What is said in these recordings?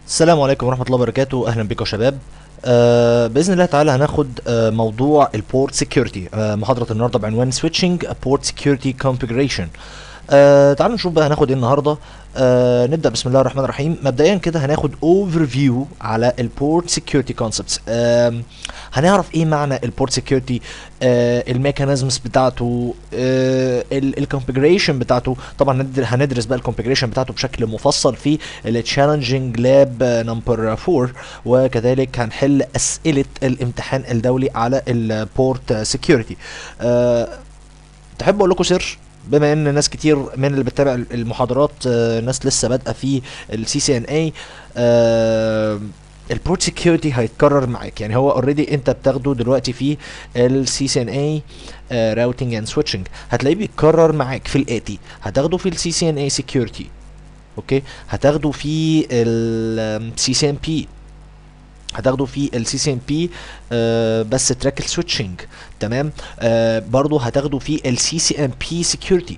السلام عليكم ورحمة الله وبركاته أهلا بكم يا شباب آه بإذن الله تعالى هناخد آه موضوع البورت سيكيورتي آه محاضرة النهاردة بعنوان سويتشنج بورت سيكيورتي كونفيجريشن آه تعالوا نشوف بقى هناخد ايه النهارده آه نبدا بسم الله الرحمن الرحيم مبدئيا كده هناخد اوفر فيو على البورت سيكيورتي كونسبتس هنعرف ايه معنى البورت سيكيورتي آه الميكانيزمز بتاعته آه الكونفيجريشن بتاعته طبعا ندر- هندرس بقى الكونفيجريشن بتاعته بشكل مفصل في التشالنجينج لاب نمبر 4 وكذلك هنحل اسئله الامتحان الدولي على البورت سيكيورتي آه تحب اقول لكم سر بما ان ناس كتير من اللي بتتابع المحاضرات آه، ناس لسه بادئه في السي سي ان اي البورت سكيورتي هيتكرر معاك يعني هو اوريدي انت بتاخده دلوقتي في السي سي ان اي راوتنج اند سويتشنج هتلاقيه بيتكرر معاك في الاتي هتاخده في السي سي ان اي سكيورتي اوكي هتاخده في السي سي ان بي هتاخده في السي سي ام بي بس تراك السويتشنج تمام آه برضو هتاخده في السي سي ام بي سكيورتي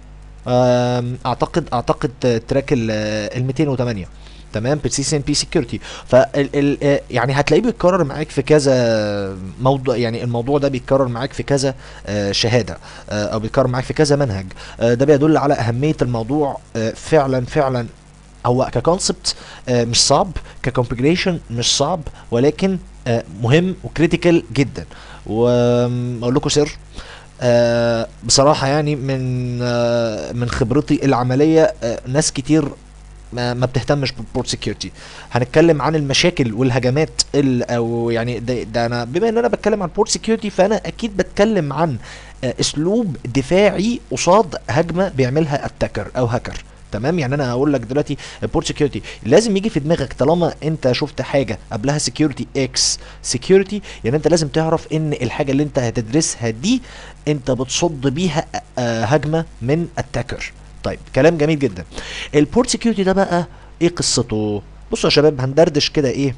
اعتقد اعتقد آه، تراك ال 208 تمام بالسي سي ام بي سكيورتي فال ال آه، يعني هتلاقيه بيتكرر معاك في كذا موضوع يعني الموضوع ده بيتكرر معاك في كذا آه، شهاده آه، او بيتكرر معاك في كذا منهج آه، ده بيدل على اهميه الموضوع آه، فعلا فعلا هو ككونسبت مش صعب ككونفيجريشن مش صعب ولكن آه، مهم وكريتيكال جدا واقول لكم سر آه، بصراحه يعني من آه، من خبرتي العمليه آه، ناس كتير ما, ما بتهتمش بالبورت سكيورتي هنتكلم عن المشاكل والهجمات ال او يعني ده, ده انا بما ان انا بتكلم عن بورت سكيورتي فانا اكيد بتكلم عن آه، اسلوب دفاعي قصاد هجمه بيعملها اتاكر او هاكر تمام يعني انا هقول لك دلوقتي البورت سكيورتي لازم يجي في دماغك طالما انت شفت حاجه قبلها سكيورتي اكس سكيورتي يعني انت لازم تعرف ان الحاجه اللي انت هتدرسها دي انت بتصد بيها آه، هجمه من اتاكر طيب كلام جميل جدا البورت سكيورتي ده بقى ايه قصته بصوا يا شباب هندردش كده ايه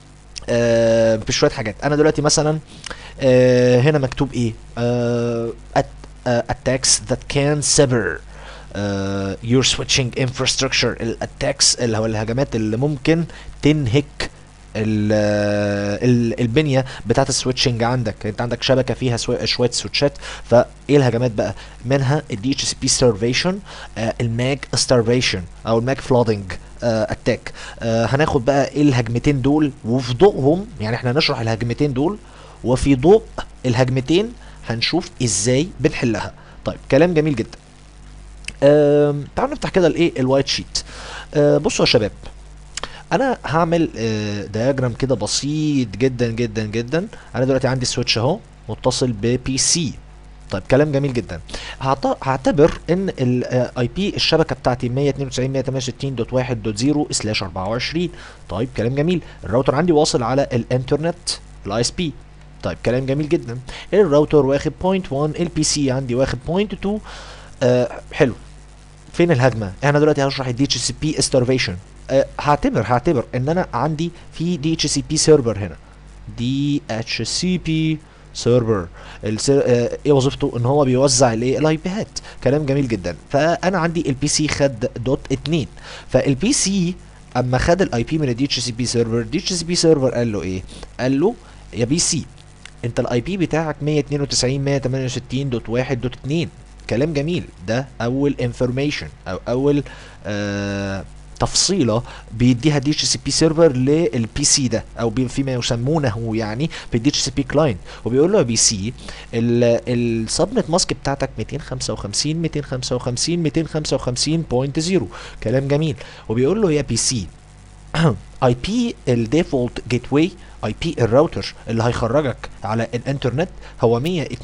آه في شويه حاجات انا دلوقتي مثلا آه هنا مكتوب ايه آه at- آه attacks that can sever آه your switching infrastructure الاتاكس اللي هو الهجمات اللي ممكن تنهك ال ال البنيه بتاعت السويتشنج عندك انت عندك شبكه فيها سو- شويه سويتشات فايه الهجمات بقى منها الدي اتش سي بي ستارفيشن الماك ستارفيشن او الماك فلودنج اتاك هناخد بقى ايه الهجمتين دول وفي ضوءهم يعني احنا هنشرح الهجمتين دول وفي ضوء الهجمتين هنشوف ازاي بنحلها طيب كلام جميل جدا آم، تعالوا نفتح كده الايه الوايت شيت آه، بصوا يا شباب انا هعمل آه، دياجرام كده بسيط جدا جدا جدا انا دلوقتي عندي سويتش اهو متصل ببي سي طيب كلام جميل جدا هعت- هعتبر ان الاي بي الشبكه بتاعتي 192.168.1.0 سلاش 24 طيب كلام جميل الراوتر عندي واصل على الانترنت الاي اس بي طيب كلام جميل جدا الراوتر واخد 0.1 البي سي عندي واخد 0.2 آه حلو فين الهجمه انا دلوقتي هشرح الدي اتش سي بي استرفيشن هعتبر هعتبر ان انا عندي في دي اتش سي بي سيرفر هنا دي اتش سي بي سيرفر ايه وظيفته ان هو بيوزع الايه الاي بيهات كلام جميل جدا فانا عندي البي سي خد دوت 2 فالبي سي اما خد الاي بي من الدي اتش سي بي سيرفر الدي اتش سي بي سيرفر قال له ايه قال له يا بي سي انت الاي بي بتاعك 192.168.1.2 كلام جميل ده اول انفورميشن او اول آه تفصيله بيديها دي اتش سي بي سيرفر للبي سي ده او بي- فيما يسمونه يعني في الدي اتش سي بي كلاينت وبيقول له يا بي سي السبنت ماسك بتاعتك 255 255 255.0 كلام جميل وبيقول له يا بي سي اي بي الديفولت جيت واي اي بي الراوتر اللي هيخرجك على الانترنت هو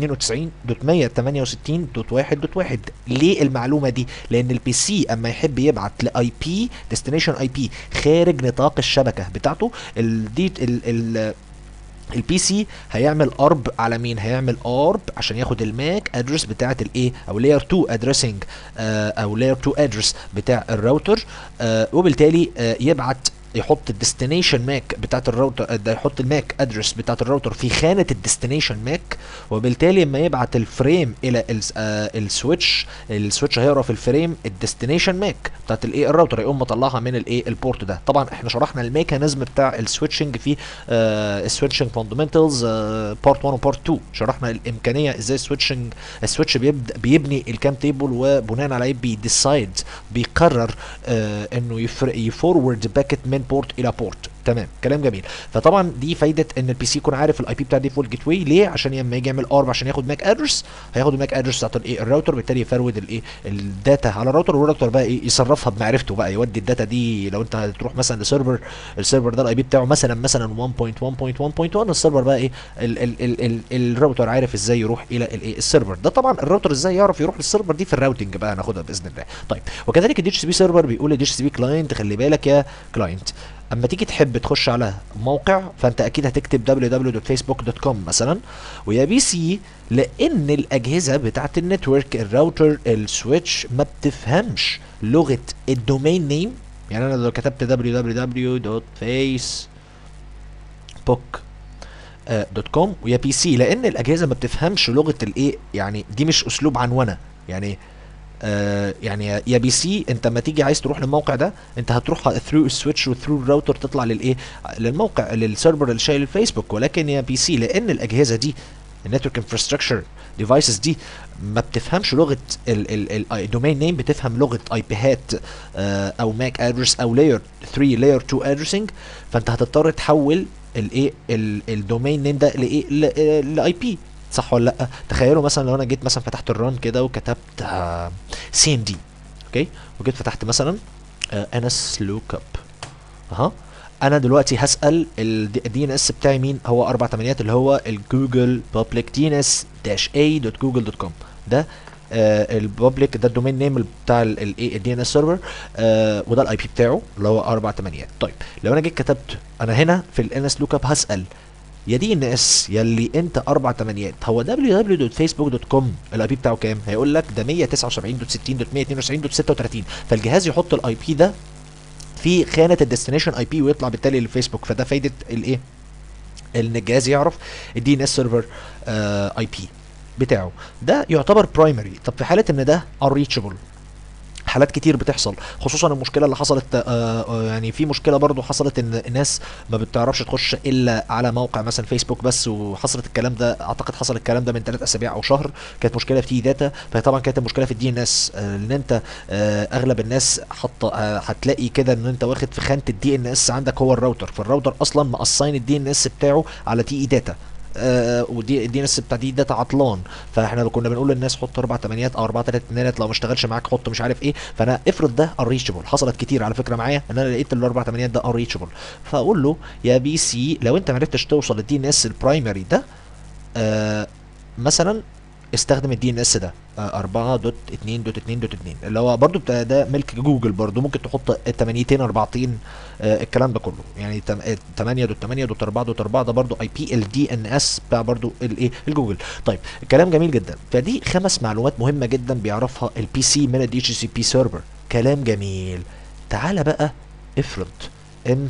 192.168.1.1 ليه المعلومه دي لان البي سي اما يحب يبعت لاي بي ديستنيشن اي بي خارج نطاق الشبكه بتاعته الدي ال ال البي سي هيعمل ارب على مين هيعمل ارب عشان ياخد الماك ادرس بتاعه الايه او لاير 2 ادريسنج او لاير 2 ادرس بتاع الراوتر آه وبالتالي آه يبعت يحط الديستنيشن ماك بتاعت الراوتر ده يحط الماك ادرس بتاعت الراوتر في خانه الديستنيشن ماك وبالتالي لما يبعت الفريم الى الس- آه، السويتش السويتش هيقرا في الفريم الديستنيشن ماك بتاعت الايه الراوتر يقوم مطلعها من الايه البورت ده طبعا احنا شرحنا الميكانيزم بتاع السويتشنج في السويتشنج فاندمنتالز بارت 1 وبارت 2 شرحنا الامكانيه ازاي السويتشنج السويتش بيبدا بيبني الكام تيبل وبناء عليه بيديسايد بيقرر آه انه يفر- يفورورد باكت من بورت الى بورت تمام كلام جميل فطبعا دي فايده ان البي سي يكون عارف الاي بي بتاع ديفولت جيت واي ليه عشان لما يجي يعمل ارب عشان ياخد ماك ادرس هياخد الماك ادرس بتاعت الايه الراوتر بالتالي يفرود الايه الداتا على الراوتر والراوتر بقى ايه يصرفها بمعرفته بقى يودي الداتا دي لو انت هتروح مثلا لسيرفر السيرفر ده الاي بي بتاعه مثلا مثلا 1.1.1.1 السيرفر بقى ايه ال ال ال ال الراوتر عارف ازاي يروح الى الايه السيرفر ده طبعا الراوتر ازاي يعرف يروح للسيرفر دي في الراوتنج بقى هناخدها باذن الله طيب وكذلك الدي اتش سي بي سيرفر بيقول للدي اتش سي بي كلاينت خلي بالك يا كلاينت اما تيجي تحب تخش على موقع فانت اكيد هتكتب www.facebook.com مثلا ويا بي سي لان الاجهزه بتاعت النتورك الراوتر السويتش ما بتفهمش لغه الدومين نيم يعني انا لو كتبت www.facebook دوت كوم ويا بي سي لان الاجهزه ما بتفهمش لغه الايه يعني دي مش اسلوب عنونه يعني آه يعني يا- يا بي سي انت لما تيجي عايز تروح للموقع ده انت هتروح ثرو السويتش وثرو الراوتر تطلع للايه للموقع للسيرفر اللي شايل الفيسبوك ولكن يا بي سي لان الاجهزه دي النتورك انفراستراكشر ديفايسز دي ما بتفهمش لغه الدومين نيم بتفهم لغه اي بيهات او ماك ادرس او لاير 3 لاير 2 ادرسنج فانت هتضطر تحول الايه الدومين نيم ده لايه لاي بي صح ولا لا تخيلوا مثلا لو انا جيت مثلا فتحت الران كده وكتبت سي ام دي اوكي وجيت فتحت مثلا انس لوك اب اها انا دلوقتي هسال الدي ان اس بتاعي مين هو اربع تمانيات اللي هو الجوجل بابليك دي ان اس داش اي دوت جوجل دوت كوم ده آه البابليك ده الدومين نيم بتاع الايه الدي ان اس سيرفر وده الاي بي بتاعه اللي هو اربع تمانيات طيب لو انا جيت كتبت انا هنا في الان اس لوك اب هسال يا دي ان اس يلي انت اربع تمانيات هو www.facebook.com الاي بي بتاعه كام؟ هيقول لك ده 179.60.192.36 فالجهاز يحط الاي بي ده في خانه الديستنيشن اي بي ويطلع بالتالي للفيسبوك فده فايده الايه؟ ان الجهاز يعرف الدي ان اس سيرفر اي بي بتاعه ده يعتبر برايمري طب في حاله ان ده unreachable حالات كتير بتحصل خصوصا المشكله اللي حصلت آه آه يعني في مشكله برضو حصلت ان الناس ما بتعرفش تخش الا على موقع مثلا فيسبوك بس وحصلت الكلام ده اعتقد حصل الكلام ده من ثلاث اسابيع او شهر كانت مشكله في تي داتا فطبعا كانت المشكله في الدي ان اس ان انت آه اغلب الناس حاطه آه هتلاقي كده ان انت واخد في خانه الدي ان اس عندك هو الراوتر فالراوتر اصلا مقصين الدي ان اس بتاعه على تي اي داتا آه ودي الدي ان اس بتاع دي داتا عطلان فاحنا لو كنا بنقول للناس حط اربع تمانيات او اربع تلات اتنينات لو ما اشتغلش معاك حط مش عارف ايه فانا افرض ده انريتشبل حصلت كتير على فكره معايا ان انا لقيت الاربع تمانيات ده انريتشبل فاقول له يا بي سي لو انت ما عرفتش توصل للدي ان اس البرايمري ده آه مثلا استخدم الدي ان اس ده 4.2.2.2 اللي هو برضو ده ملك جوجل برضو ممكن تحط 8 40 آه الكلام ده كله يعني 8.8.4.4 ده برضو اي بي الدي ان اس بتاع برضو الايه الجوجل طيب الكلام جميل جدا فدي خمس معلومات مهمه جدا بيعرفها البي سي من الدي اتش سي بي سيرفر كلام جميل تعالى بقى افرض ان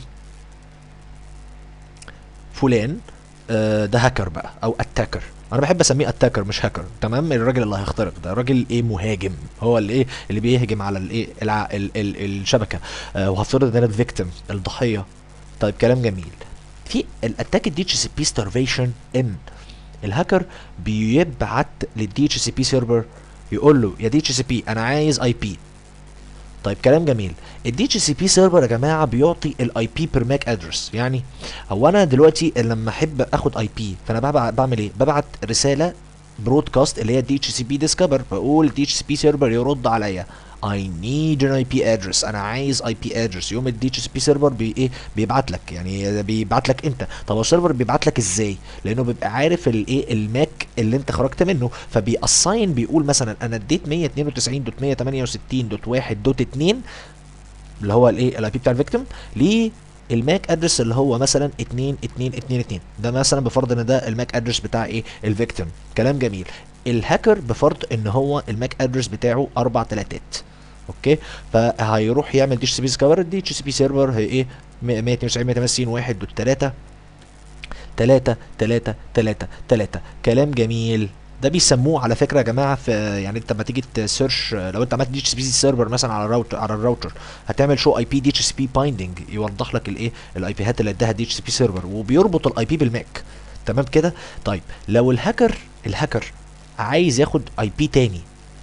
فلان آه ده هاكر بقى او اتاكر انا بحب اسميه اتاكر مش هاكر تمام الراجل اللي هيخترق ده راجل ايه مهاجم هو اللي ايه اللي بيهجم على الايه الع... ال... ال... الشبكه آه وهفترض ان انا الفيكتيم الضحيه طيب كلام جميل في الاتاك الدي اتش سي بي ستارفيشن ان الهاكر بيبعت للدي اتش سي بي سيرفر يقول له يا دي اتش سي بي انا عايز اي بي طيب كلام جميل الدي اتش سي بي سيرفر يا جماعه بيعطي الاي بي بير ماك ادرس يعني هو انا دلوقتي لما احب اخد اي بي فانا بعمل ايه ببعت رساله برودكاست اللي هي دي اتش سي بي ديسكفر بقول دي اتش سي بي سيرفر يرد عليا I need an IP address انا عايز اي بي ادرس يوم الدي اتش بي سيرفر بي ايه بيبعت لك يعني بيبعت لك انت طب السيرفر بيبعت لك ازاي لانه بيبقى عارف الايه الماك اللي انت خرجت منه فبيأساين بيقول مثلا انا اديت 192.168.1.2 اللي هو الايه الاي بي بتاع الفيكتيم ليه الماك ادرس اللي هو مثلا 2 2 2 2 ده مثلا بفرض ان ده الماك ادرس بتاع ايه الفيكتيم كلام جميل الهاكر بفرض ان هو الماك ادرس بتاعه اربع تلاتات اوكي فهيروح يعمل دي اتش سي بي ديسكفر الدي اتش سي بي سيرفر هي ايه 192 168 1 دوت 3 3 3 3 3 كلام جميل ده بيسموه على فكره يا جماعه في يعني انت لما تيجي تسيرش لو انت عملت دي اتش سي بي سيرفر مثلا على الراوتر على الراوتر هتعمل شو اي بي دي اتش سي بي بايندنج يوضح لك الايه الاي بيهات اللي اداها دي اتش سي بي سيرفر وبيربط الاي بي بالماك تمام كده طيب لو الهاكر الهاكر عايز ياخد اي بي تاني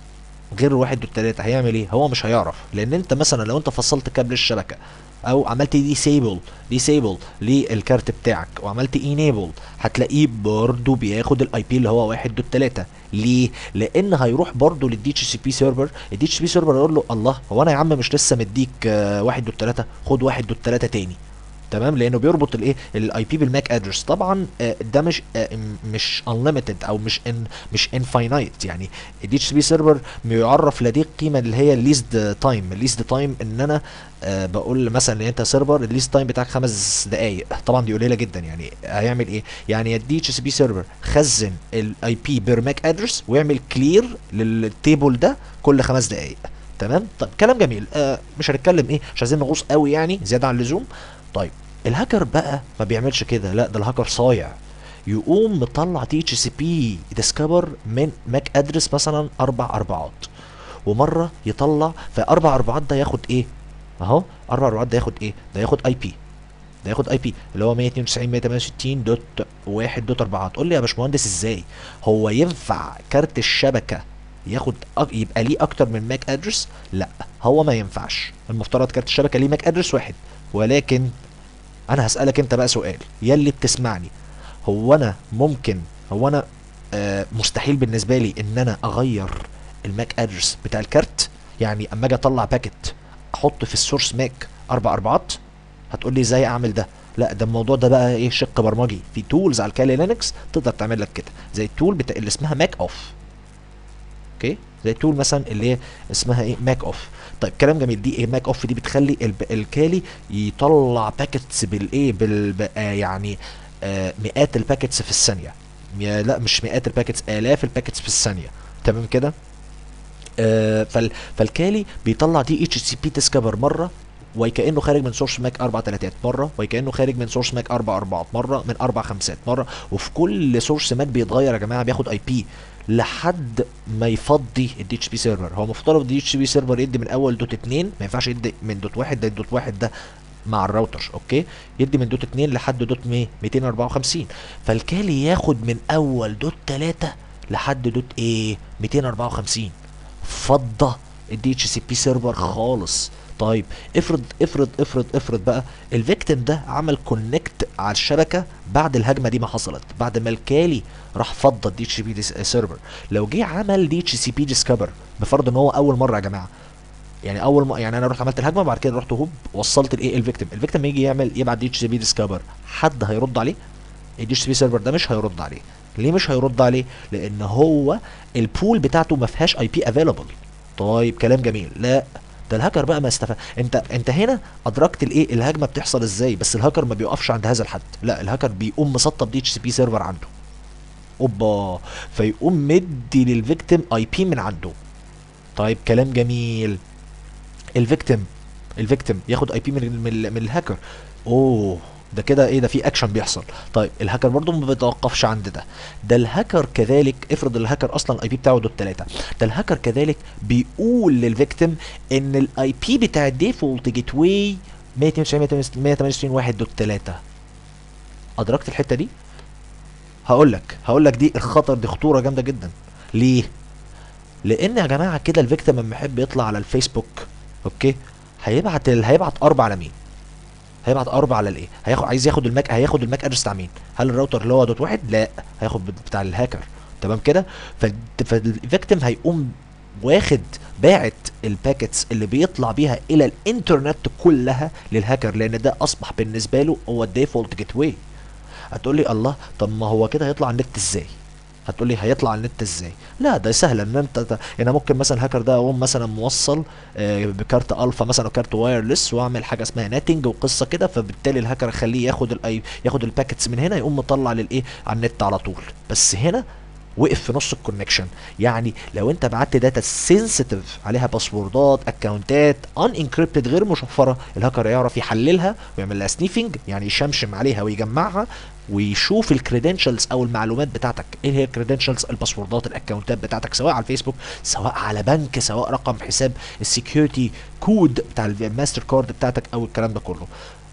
غير واحد دوت تلاته هيعمل ايه؟ هو مش هيعرف لان انت مثلا لو انت فصلت كابل الشبكه او عملت ديسيبل ديسيبل للكارت بتاعك وعملت انيبل هتلاقيه برضه بياخد الاي بي اللي هو واحد دوت تلاته ليه؟ لان هيروح برضه للدي اتش سي بي سيرفر الدي اتش سي بي سيرفر يقول له الله هو انا يا عم مش لسه مديك آه، واحد دوت تلاته خد واحد دوت تلاته تاني تمام لانه بيربط الايه الاي بي بالماك ادرس طبعا آه، ده مش آه، م- مش unlimited او مش ان مش infinite يعني الدي اتش بي سيرفر بيعرف لديه قيمه اللي هي الليست تايم الليست تايم ان انا آه بقول مثلا ان انت سيرفر الليست تايم بتاعك خمس دقائق طبعا دي قليله جدا يعني هيعمل ايه يعني الدي اتش سي بي سيرفر خزن الاي بي بير ماك ادرس ويعمل كلير للتيبل ده كل خمس دقائق تمام طب كلام جميل آه مش هنتكلم ايه مش عايزين نغوص قوي يعني زياده عن اللزوم طيب الهاكر بقى ما بيعملش كده لا ده الهاكر صايع يقوم مطلع تي اتش سي بي ديسكفر من ماك ادرس مثلا اربع اربعات ومره يطلع فاربع اربعات ده ياخد ايه اهو اربع اربعات ده ياخد ايه ده ياخد اي بي ده ياخد اي بي اللي هو 192 168 دوت 1 دوت 4 تقول لي يا باشمهندس ازاي هو ينفع كارت الشبكه ياخد أك... يبقى ليه اكتر من ماك ادرس لا هو ما ينفعش المفترض كارت الشبكه ليه ماك ادرس واحد ولكن انا هسالك انت بقى سؤال يلي بتسمعني هو انا ممكن هو انا آه مستحيل بالنسبه لي ان انا اغير الماك ادرس بتاع الكارت يعني اما اجي اطلع باكت احط في السورس ماك اربع اربعات هتقول لي ازاي اعمل ده لا ده الموضوع ده بقى ايه شق برمجي في تولز على الكالي لينكس تقدر تعمل لك كده زي التول بتاع اللي اسمها ماك اوف اوكي زي التول مثلا اللي هي اسمها ايه ماك اوف طيب كلام جميل دي ايه ماك اوف دي بتخلي الب... الكالي يطلع باكيتس بالايه بال ب- آه يعني آه مئات الباكيتس في الثانيه يا لا مش مئات الباكيتس الاف الباكيتس في الثانيه تمام كده آه فال فالكالي بيطلع دي اتش سي بي ديسكفر مره وكانه خارج من سورس ماك اربع تلاتات مره وكانه خارج من سورس ماك اربع اربعات مره من اربع خمسات مره وفي كل سورس ماك بيتغير يا جماعه بياخد اي بي لحد ما يفضي الدي اتش بي سيرفر هو مفترض الدي اتش بي سيرفر يدي من اول دوت 2 ما ينفعش يدي من دوت 1 ده دوت 1 ده مع الراوتر اوكي يدي من دوت 2 لحد دوت مي- 254 فالكالي ياخد من اول دوت 3 لحد دوت ايه 254 فضه الدي اتش سي بي سيرفر خالص طيب افرض افرض افرض افرض بقى الفيكتيم ده عمل كونكت على الشبكه بعد الهجمه دي ما حصلت بعد ما الكالي راح فضى الدي اتش بي سيرفر لو جه عمل دي اتش سي بي ديسكفر بفرض ان هو اول مره يا جماعه يعني اول ما يعني انا رحت عملت الهجمه بعد كده رحت هوب وصلت الايه الفيكتيم الفيكتيم يجي يعمل يبعت دي اتش سي بي ديسكفر حد هيرد عليه الدي اتش سي بي سيرفر ده مش هيرد عليه ليه مش هيرد عليه لان هو البول بتاعته ما فيهاش اي بي افيلبل طيب كلام جميل لا ده الهاكر بقى ما استفاد انت انت هنا ادركت الايه الهجمه بتحصل ازاي بس الهاكر ما بيوقفش عند هذا الحد لا الهاكر بيقوم مسطب دي اتش سي بي سيرفر عنده اوبا فيقوم مدي للفيكتيم اي بي من عنده طيب كلام جميل الفيكتيم الفيكتيم ياخد اي بي من من, من الهاكر اوه ده كده ايه ده في اكشن بيحصل طيب الهاكر برضه ما بيتوقفش عند ده ده الهاكر كذلك افرض الهاكر اصلا الاي بي بتاعه دوت 3 ده الهاكر كذلك بيقول للفيكتيم ان الاي بي بتاع الديفولت جيت واي 192 1 دوت 3 ادركت الحته دي هقول لك هقول لك دي الخطر دي خطوره جامده جدا ليه لان يا جماعه كده الفيكتيم لما يحب يطلع على الفيسبوك اوكي هيبعت ال... هيبعت اربع على مين هيبعت اربع على الايه هياخد عايز ياخد الماك هياخد الماك ادرس بتاع مين هل الراوتر اللي هو دوت واحد لا هياخد بتاع الهاكر تمام كده فالفيكتيم هيقوم واخد باعت الباكيتس اللي بيطلع بيها الى الانترنت كلها للهاكر لان ده اصبح بالنسبه له هو الديفولت جيت واي هتقول لي الله طب ما هو كده هيطلع على النت ازاي هتقول لي هيطلع على النت ازاي لا ده سهل ان انت يعني ممكن مثلا الهاكر ده اقوم مثلا موصل آه بكارت الفا مثلا او كارت وايرلس واعمل حاجه اسمها ناتنج وقصه كده فبالتالي الهاكر اخليه ياخد الاي ياخد الباكيتس من هنا يقوم مطلع للايه على النت على طول بس هنا وقف في نص الكونكشن يعني لو انت بعت داتا سنسيتيف عليها باسوردات اكونتات ان انكريبتد غير مشفره الهاكر يعرف يحللها ويعمل لها سنيفنج يعني يشمشم عليها ويجمعها ويشوف الكريدنشالز او المعلومات بتاعتك ايه هي الكريدنشالز الباسوردات الاكونتات بتاعتك سواء على الفيسبوك سواء على بنك سواء رقم حساب السكيورتي كود بتاع الماستر كارد بتاعتك او الكلام ده كله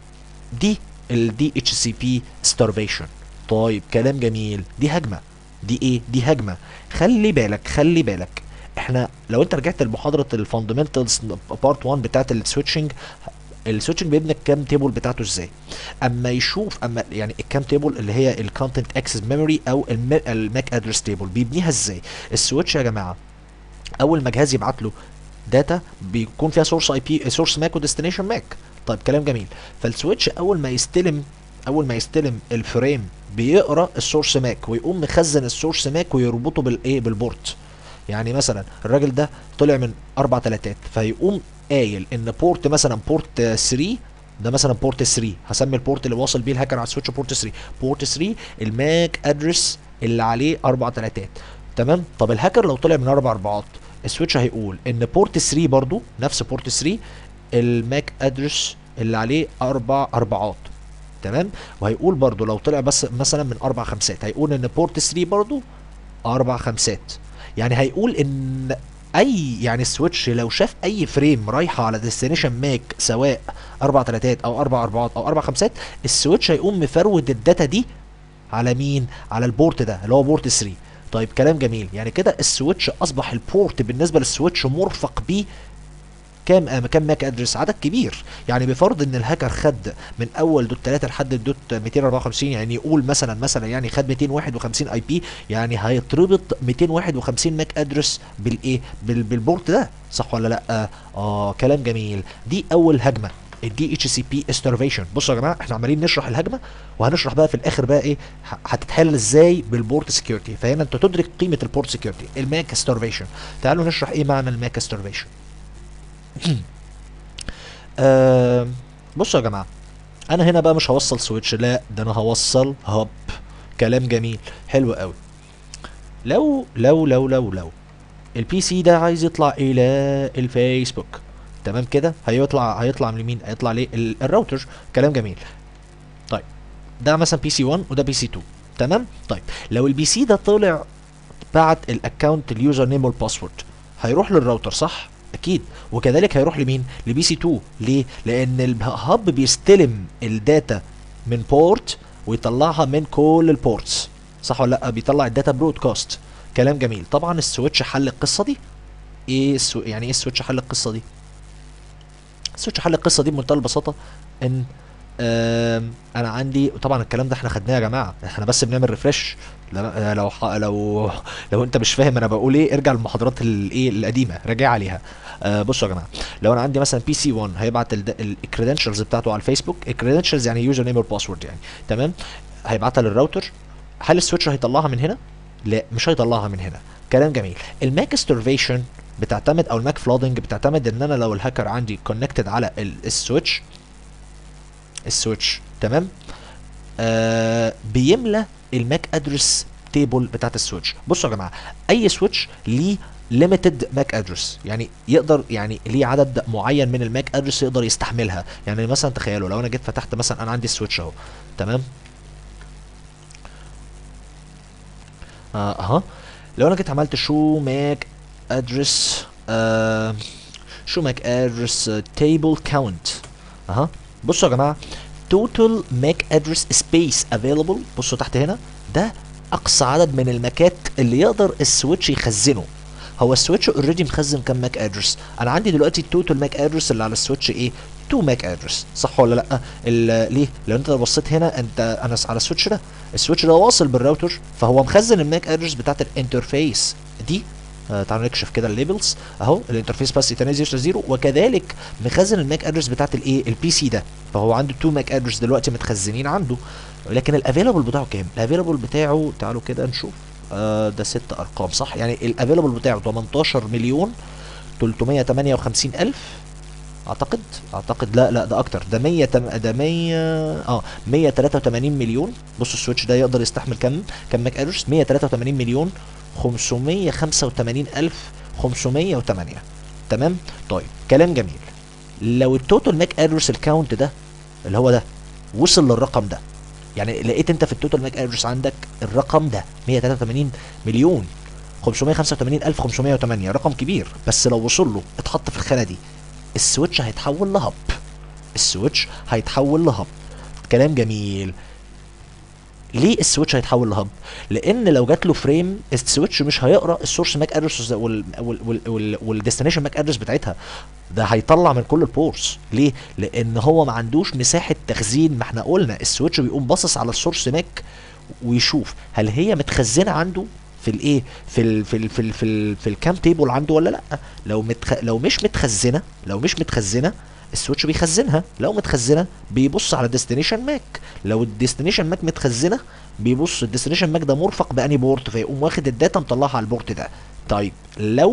دي الدي اتش سي بي ستارفيشن طيب كلام جميل دي هجمه دي ايه دي هجمه خلي بالك خلي بالك احنا لو انت رجعت لمحاضره الفاندمنتالز بارت 1 بتاعت السويتشنج السويتشنج بيبني الكام تيبل بتاعته ازاي اما يشوف اما يعني الكام تيبل اللي هي الكونتنت اكسس ميموري او الماك ادرس تيبل بيبنيها ازاي السويتش يا جماعه اول ما جهاز يبعت له داتا بيكون فيها سورس اي بي سورس ماك وديستنيشن ماك طيب كلام جميل فالسويتش اول ما يستلم اول ما يستلم الفريم بيقرا السورس ماك ويقوم مخزن السورس ماك ويربطه بالايه بالبورت يعني مثلا الراجل ده طلع من اربع تلاتات فيقوم قايل ان بورت مثلا بورت 3 ده مثلا بورت 3 هسمي البورت اللي واصل بيه الهاكر على السويتش بورت 3 بورت 3 الماك ادرس اللي عليه اربع تلاتات تمام طب الهاكر لو طلع من اربع اربعات السويتش هيقول ان بورت 3 برضو نفس بورت 3 الماك ادرس اللي عليه اربع اربعات تمام وهيقول برضو لو طلع بس مثلا من اربع خمسات هيقول ان بورت 3 برضو اربع خمسات يعني هيقول ان اي يعني السويتش لو شاف اي فريم رايحه على ديستنيشن ماك سواء اربع تلاتات او اربع اربعات او اربع خمسات السويتش هيقوم مفرود الداتا دي على مين على البورت ده اللي هو بورت 3 طيب كلام جميل يعني كده السويتش اصبح البورت بالنسبه للسويتش مرفق بيه كام آه كام ماك ادرس عدد كبير يعني بفرض ان الهاكر خد من اول دوت 3 لحد الدوت 254 يعني يقول مثلا مثلا يعني خد 251 اي بي يعني هيتربط 251 ماك ادرس بالايه بال بالبورت ده صح ولا لا اه كلام جميل دي اول هجمه الدي اتش سي بي استرفيشن بصوا يا جماعه احنا عمالين نشرح الهجمه وهنشرح بقى في الاخر بقى ايه هتتحل ازاي بالبورت سكيورتي فهنا انت تدرك قيمه البورت سكيورتي الماك استرفيشن تعالوا نشرح ايه معنى الماك استرفيشن آه بصوا يا جماعه انا هنا بقى مش هوصل سويتش لا ده انا هوصل هاب كلام جميل حلو قوي لو لو لو لو لو البي سي ده عايز يطلع الى الفيسبوك تمام كده هيطلع هيطلع من مين هيطلع ليه الراوتر كلام جميل طيب ده مثلا بي سي 1 وده بي سي 2 تمام طيب لو البي سي ده طلع بعت الاكونت اليوزر نيم والباسورد هيروح للراوتر صح اكيد وكذلك هيروح لمين لبي سي 2 ليه لان الهب بيستلم الداتا من بورت ويطلعها من كل البورتس صح ولا لا بيطلع الداتا برودكاست كلام جميل طبعا السويتش حل القصه دي ايه السو... يعني ايه السويتش حل القصه دي السويتش حل القصه دي بمنتهى البساطه ان انا عندي طبعا الكلام ده احنا خدناه يا جماعه احنا بس بنعمل ريفرش لو لو لو انت مش فاهم انا بقول ايه ارجع للمحاضرات الايه القديمه راجع عليها آه بصوا يا جماعه لو انا عندي مثلا بي سي 1 هيبعت الكريدنشالز بتاعته على الفيسبوك الكريدنشالز يعني يوزر نيم والباسورد يعني تمام هيبعتها للراوتر هل السويتش هيطلعها من هنا لا مش هيطلعها من هنا كلام جميل الماك سترفيشن بتعتمد او الماك فلودنج بتعتمد ان انا لو الهاكر عندي كونكتد على السويتش السويتش تمام آه بيملى الماك ادرس تيبل بتاعت السويتش بصوا يا جماعه اي سويتش ليه ليميتد ماك ادرس يعني يقدر يعني ليه عدد معين من الماك ادرس يقدر يستحملها يعني مثلا تخيلوا لو انا جيت فتحت مثلا انا عندي السويتش اهو تمام اها آه لو انا جيت عملت شو ماك ادرس آه شو ماك ادرس تيبل كاونت اها بصوا يا جماعه total MAC address space available بصوا تحت هنا ده اقصى عدد من الماكات اللي يقدر السويتش يخزنه هو السويتش اوريدي مخزن كام ماك ادرس انا عندي دلوقتي التوتال ماك ادرس اللي على السويتش ايه 2 ماك ادرس صح ولا لا ليه لو انت بصيت هنا انت انا على السويتش ده السويتش ده واصل بالراوتر فهو مخزن الماك ادرس بتاعت الانترفيس دي آه تعالوا نكشف كده الليبلز اهو الانترفيس بس 0 وكذلك مخزن الماك ادرس بتاعت الايه البي سي ده فهو عنده 2 ماك ادرس دلوقتي متخزنين عنده لكن الافيلابل بتاعه كام الافيلابل بتاعه تعالوا كده نشوف آه ده ست ارقام صح يعني الافيلابل بتاعه 18 مليون 358 الف اعتقد اعتقد لا لا ده اكتر ده 100 تم... ده 100 اه 183 مليون بص السويتش ده يقدر يستحمل كم كم ماك ادرس 183 مليون 585 الف 508 تمام طيب كلام جميل لو التوتال ماك ادرس الكاونت ده اللي هو ده وصل للرقم ده يعني لقيت انت في التوتال ماك ادرس عندك الرقم ده 183 مليون 585 الف 508 رقم كبير بس لو وصل له اتحط في الخانه دي السويتش هيتحول لهب السويتش هيتحول لهب كلام جميل ليه السويتش هيتحول لهب لان لو جات له فريم السويتش مش هيقرا السورس ماك ادرس والديستنيشن ماك ادرس بتاعتها ده هيطلع من كل البورس ليه لان هو ما عندوش مساحه تخزين ما احنا قلنا السويتش بيقوم باصص على السورس ماك ويشوف هل هي متخزنه عنده في الايه في ال في ال في ال في, ال في الكام تيبل عنده ولا لا لو متخ... لو مش متخزنه لو مش متخزنه السويتش بيخزنها لو متخزنه بيبص على الديستنيشن ماك لو الديستنيشن ماك متخزنه بيبص الديستنيشن ماك ده مرفق باني بورت فيقوم واخد الداتا مطلعها على البورت ده طيب لو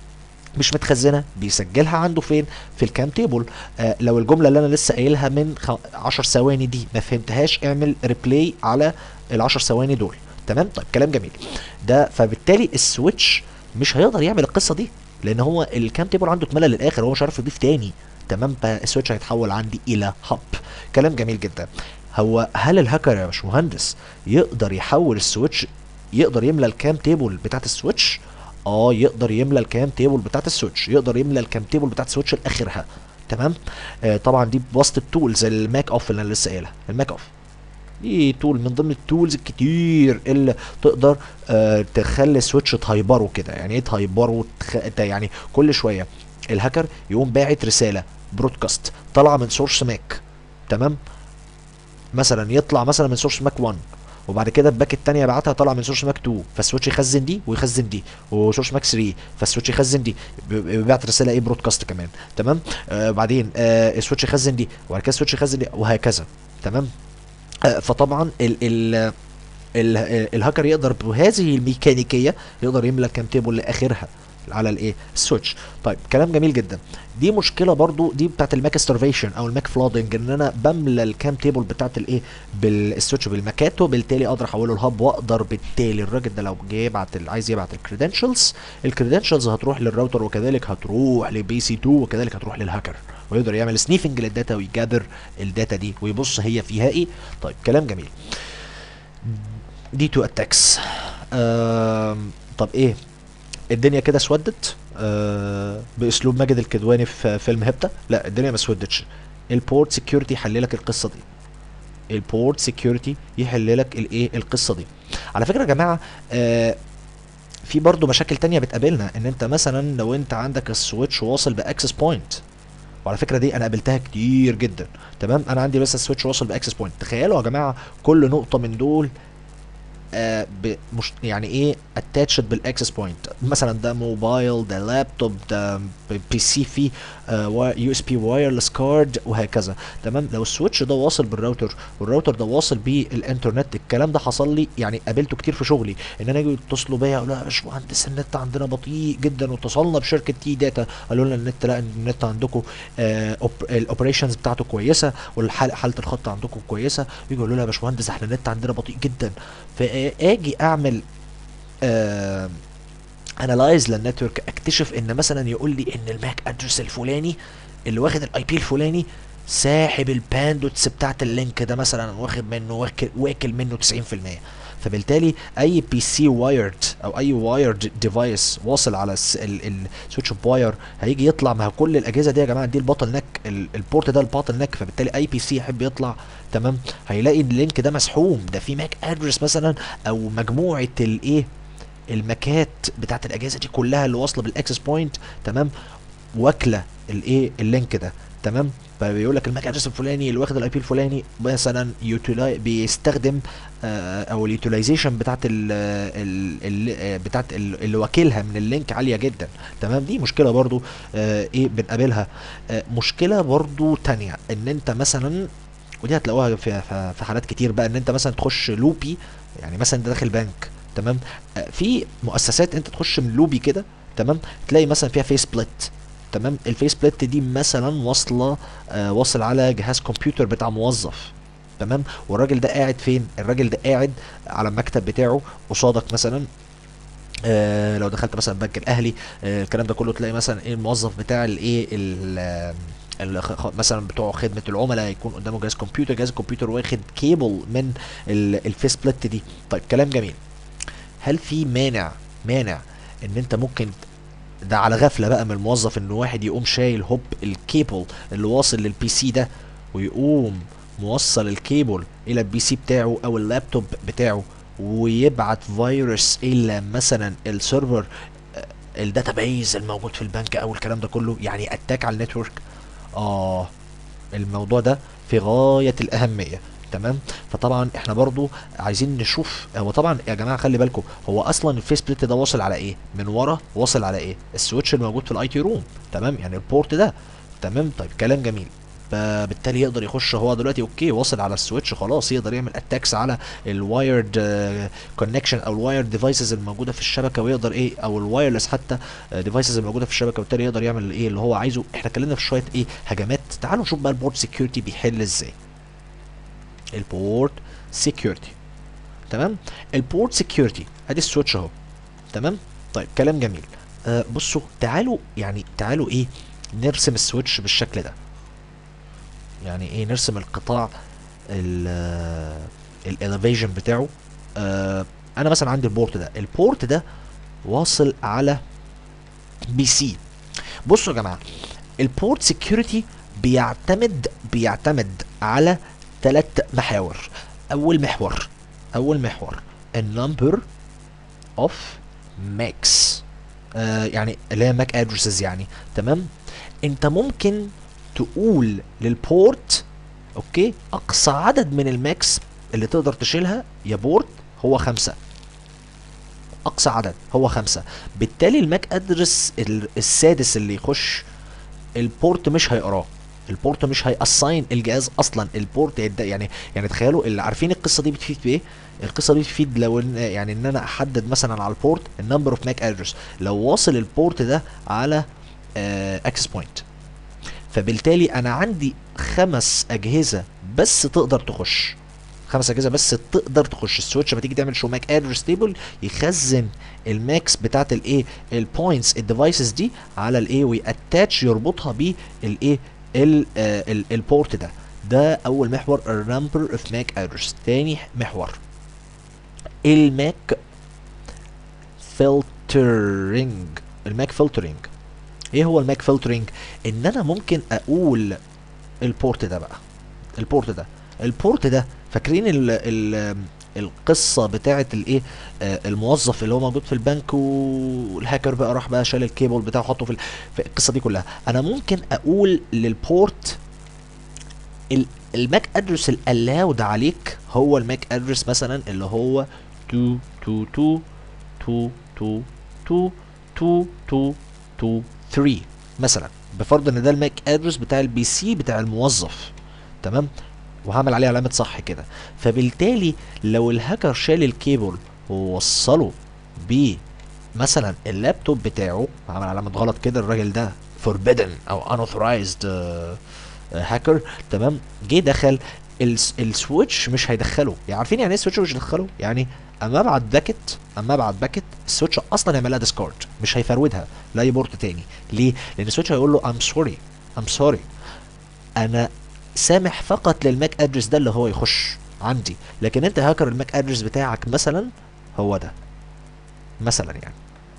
مش متخزنه بيسجلها عنده فين في الكام تيبل آه لو الجمله اللي انا لسه قايلها من 10 ثواني دي ما فهمتهاش اعمل ريبلاي على ال 10 ثواني دول تمام طيب كلام جميل ده فبالتالي السويتش مش هيقدر يعمل القصه دي لان هو الكام تيبل عنده اتملى للاخر هو مش عارف يضيف تاني تمام فالسويتش هيتحول عندي الى هاب كلام جميل جدا هو هل الهاكر يا باشمهندس يقدر يحول السويتش يقدر يملى الكام تيبل بتاعت السويتش اه يقدر يملى الكام تيبل بتاعت السويتش يقدر يملى الكام تيبل بتاعت السويتش لاخرها تمام آه طبعا دي بواسطه التولز الماك اوف اللي انا لسه قايلها الماك اوف دي تول من ضمن التولز الكتير اللي تقدر آه تخلي السويتش تهيبره كده يعني ايه تهيبره تخ... يعني كل شويه الهاكر يقوم باعت رساله برودكاست طالعه من سورس ماك تمام مثلا يطلع مثلا من سورس ماك 1 وبعد كده الباك الثانيه بعتها طالعه من سورس ماك 2 فالسويتش يخزن دي ويخزن دي وسورس ماك 3 فالسويتش يخزن دي بيبعت رساله ايه برودكاست كمان تمام آه بعدين آه السويتش يخزن دي وبعد كده السويتش يخزن دي وهكذا تمام آه فطبعا ال ال ال الهاكر يقدر بهذه الميكانيكيه يقدر يملى الكام تيبل لاخرها على الايه السويتش طيب كلام جميل جدا دي مشكله برضو دي بتاعت الماك ستارفيشن او الماك فلودنج ان انا بملى الكام تيبل بتاعت الايه بالسويتش بالماكات وبالتالي اقدر احوله لهاب واقدر بالتالي الراجل ده لو جه يبعت عايز يبعت الكريدنشلز الكريدنشلز هتروح للراوتر وكذلك هتروح لبي سي 2 وكذلك هتروح للهاكر ويقدر يعمل سنيفنج للداتا ويجادر الداتا دي ويبص هي فيها ايه طيب كلام جميل دي تو اتاكس طب ايه الدنيا كده اسودت آه باسلوب ماجد الكدواني في فيلم هبته لا الدنيا ما اسودتش البورت سكيورتي يحل لك القصه دي البورت سكيورتي يحل لك الايه القصه دي على فكره يا جماعه آه في برضه مشاكل تانية بتقابلنا ان انت مثلا لو انت عندك السويتش واصل باكسس بوينت وعلى فكره دي انا قابلتها كتير جدا تمام انا عندي بس السويتش واصل باكسس بوينت تخيلوا يا جماعه كل نقطه من دول آه مش يعني ايه اتاتشد بالاكسس بوينت مثلا ده موبايل ده لابتوب ده بي سي فيه يو اس بي وايرلس كارد وهكذا تمام لو السويتش ده واصل بالراوتر والراوتر ده واصل بالانترنت الكلام ده حصل لي يعني قابلته كتير في شغلي ان انا يجوا يتصلوا بيا يقولوا يا باشمهندس النت عندنا بطيء جدا واتصلنا بشركه تي داتا قالوا لنا النت لا النت عندكم آه الاوبريشنز بتاعته كويسه وحاله الخط عندكم كويسه يجوا يقولوا لي يا باشمهندس احنا النت عندنا بطيء جدا فاجي اعمل آه انالايز للنتورك اكتشف ان مثلا يقول لي ان الماك ادرس الفلاني اللي واخد الاي بي الفلاني ساحب الباندوتس بتاعت اللينك ده مثلا واخد منه واكل, واكل منه 90% فبالتالي اي بي سي وايرد او اي وايرد ديفايس واصل على السويتش اوف واير هيجي يطلع مع كل الاجهزه دي يا جماعه دي البطل نك البورت ده الباطل نك فبالتالي اي بي سي يحب يطلع تمام هيلاقي اللينك ده مسحوم ده في ماك ادرس مثلا او مجموعه الايه الماكات بتاعت الاجهزه دي كلها اللي واصله بالاكسس بوينت تمام واكله الايه اللينك ده تمام فبيقول لك الماك ادرس الفلاني اللي واخد الاي بي الفلاني مثلا يوتيلاي بيستخدم آه او اليوتيلايزيشن بتاعت ال ال بتاعت ال اللي واكلها من اللينك عاليه جدا تمام دي مشكله برضو آه ايه بنقابلها آه مشكله برضو تانية ان انت مثلا ودي هتلاقوها في, في حالات كتير بقى ان انت مثلا تخش لوبي يعني مثلا انت داخل بنك تمام آه في مؤسسات انت تخش من لوبي كده تمام تلاقي مثلا فيها فيس سبليت تمام الفيس سبليت دي مثلا واصله آه واصل على جهاز كمبيوتر بتاع موظف تمام والراجل ده قاعد فين الراجل ده قاعد على المكتب بتاعه قصادك مثلا آه لو دخلت مثلا البنك الاهلي آه الكلام ده كله تلاقي مثلا ايه الموظف بتاع الايه ال- ال- خ- مثلا بتوع خدمه العملاء يكون قدامه جهاز كمبيوتر جهاز الكمبيوتر واخد كيبل من ال- الفيس بليت دي طيب كلام جميل هل في مانع مانع ان انت ممكن ده على غفله بقى من الموظف ان واحد يقوم شايل هوب الكيبل اللي واصل للبي سي ده ويقوم موصل الكيبل الى البي سي بتاعه او اللابتوب بتاعه ويبعت فيروس الى مثلا السيرفر الداتابيز الموجود في البنك او الكلام ده كله يعني اتاك على النتورك اه الموضوع ده في غاية الأهمية تمام فطبعا احنا برضو عايزين نشوف هو طبعا يا جماعه خلي بالكم هو اصلا الفيس بليت ده واصل على ايه من ورا واصل على ايه السويتش الموجود في الاي تي روم تمام يعني البورت ده تمام طيب كلام جميل فبالتالي يقدر يخش هو دلوقتي اوكي واصل على السويتش خلاص يقدر يعمل اتاكس على الوايرد كونكشن او الوايرد ديفايسز الموجوده في الشبكه ويقدر ايه او الوايرلس حتى ديفايسز الموجوده في الشبكه وبالتالي يقدر يعمل ايه اللي هو عايزه احنا اتكلمنا في شويه ايه هجمات تعالوا نشوف بقى البورت سكيورتي بيحل ازاي البورت سكيورتي تمام البورت سكيورتي ادي السويتش اهو تمام طيب كلام جميل آه بصوا تعالوا يعني تعالوا ايه نرسم السويتش بالشكل ده يعني ايه نرسم القطاع الاليفيشن بتاعه آه انا مثلا عندي البورت ده البورت ده واصل على بي سي بصوا يا جماعه البورت سكيورتي بيعتمد بيعتمد على ثلاث محاور اول محور اول محور النمبر اوف ماكس آه يعني اللي هي ماك ادرسز يعني تمام انت ممكن تقول للبورت اوكي اقصى عدد من الماكس اللي تقدر تشيلها يا بورت هو خمسة اقصى عدد هو خمسة بالتالي الماك ادرس ال- السادس اللي يخش البورت مش هيقراه البورت مش هيأساين الجهاز اصلا البورت يد- يعني يعني تخيلوا اللي عارفين القصه دي بتفيد بايه القصه دي بتفيد لو ان يعني ان انا احدد مثلا على البورت النمبر اوف ماك ادرس لو واصل البورت ده على اكسس بوينت فبالتالي انا عندي خمس اجهزه بس تقدر تخش خمس اجهزه بس تقدر تخش السويتش لما تيجي تعمل شو ماك ادرس تيبل يخزن الماكس بتاعت الايه البوينتس الديفايسز دي على الايه وياتاتش يربطها بالايه ال- آه، ال- البورت ده ده اول محور النمبر اوف ماك ادرس تاني محور الماك فلترنج الماك فلترنج ايه هو الماك فلترنج ان انا ممكن اقول البورت ده بقى البورت ده البورت ده فاكرين ال ال القصه بتاعه الايه آه الموظف اللي هو موجود في البنك والهاكر بقى راح بقى شال الكيبل بتاعه حطه في, ال- في القصه دي كلها انا ممكن اقول للبورت ال- الماك ادرس الالاود عليك هو الماك ادرس مثلا اللي هو 2 2 2 2 2 2 2 2 2 3 مثلا بفرض ان ده الماك ادرس بتاع البي سي بتاع الموظف تمام وهعمل عليه علامه صح كده فبالتالي لو الهاكر شال الكيبل ووصله ب مثلا اللابتوب بتاعه عمل علامه غلط كده الراجل ده forbidden او unauthorized هاكر تمام جه دخل الس- السويتش مش هيدخله يعني عارفين يعني ايه السويتش مش هيدخله يعني اما ابعت باكت اما ابعت باكت السويتش اصلا هيعملها ديسكارد مش هيفرودها لاي بورت تاني ليه لان السويتش هيقول له ام سوري ام سوري انا سامح فقط للماك ادرس ده اللي هو يخش عندي لكن انت هاكر الماك ادرس بتاعك مثلا هو ده مثلا يعني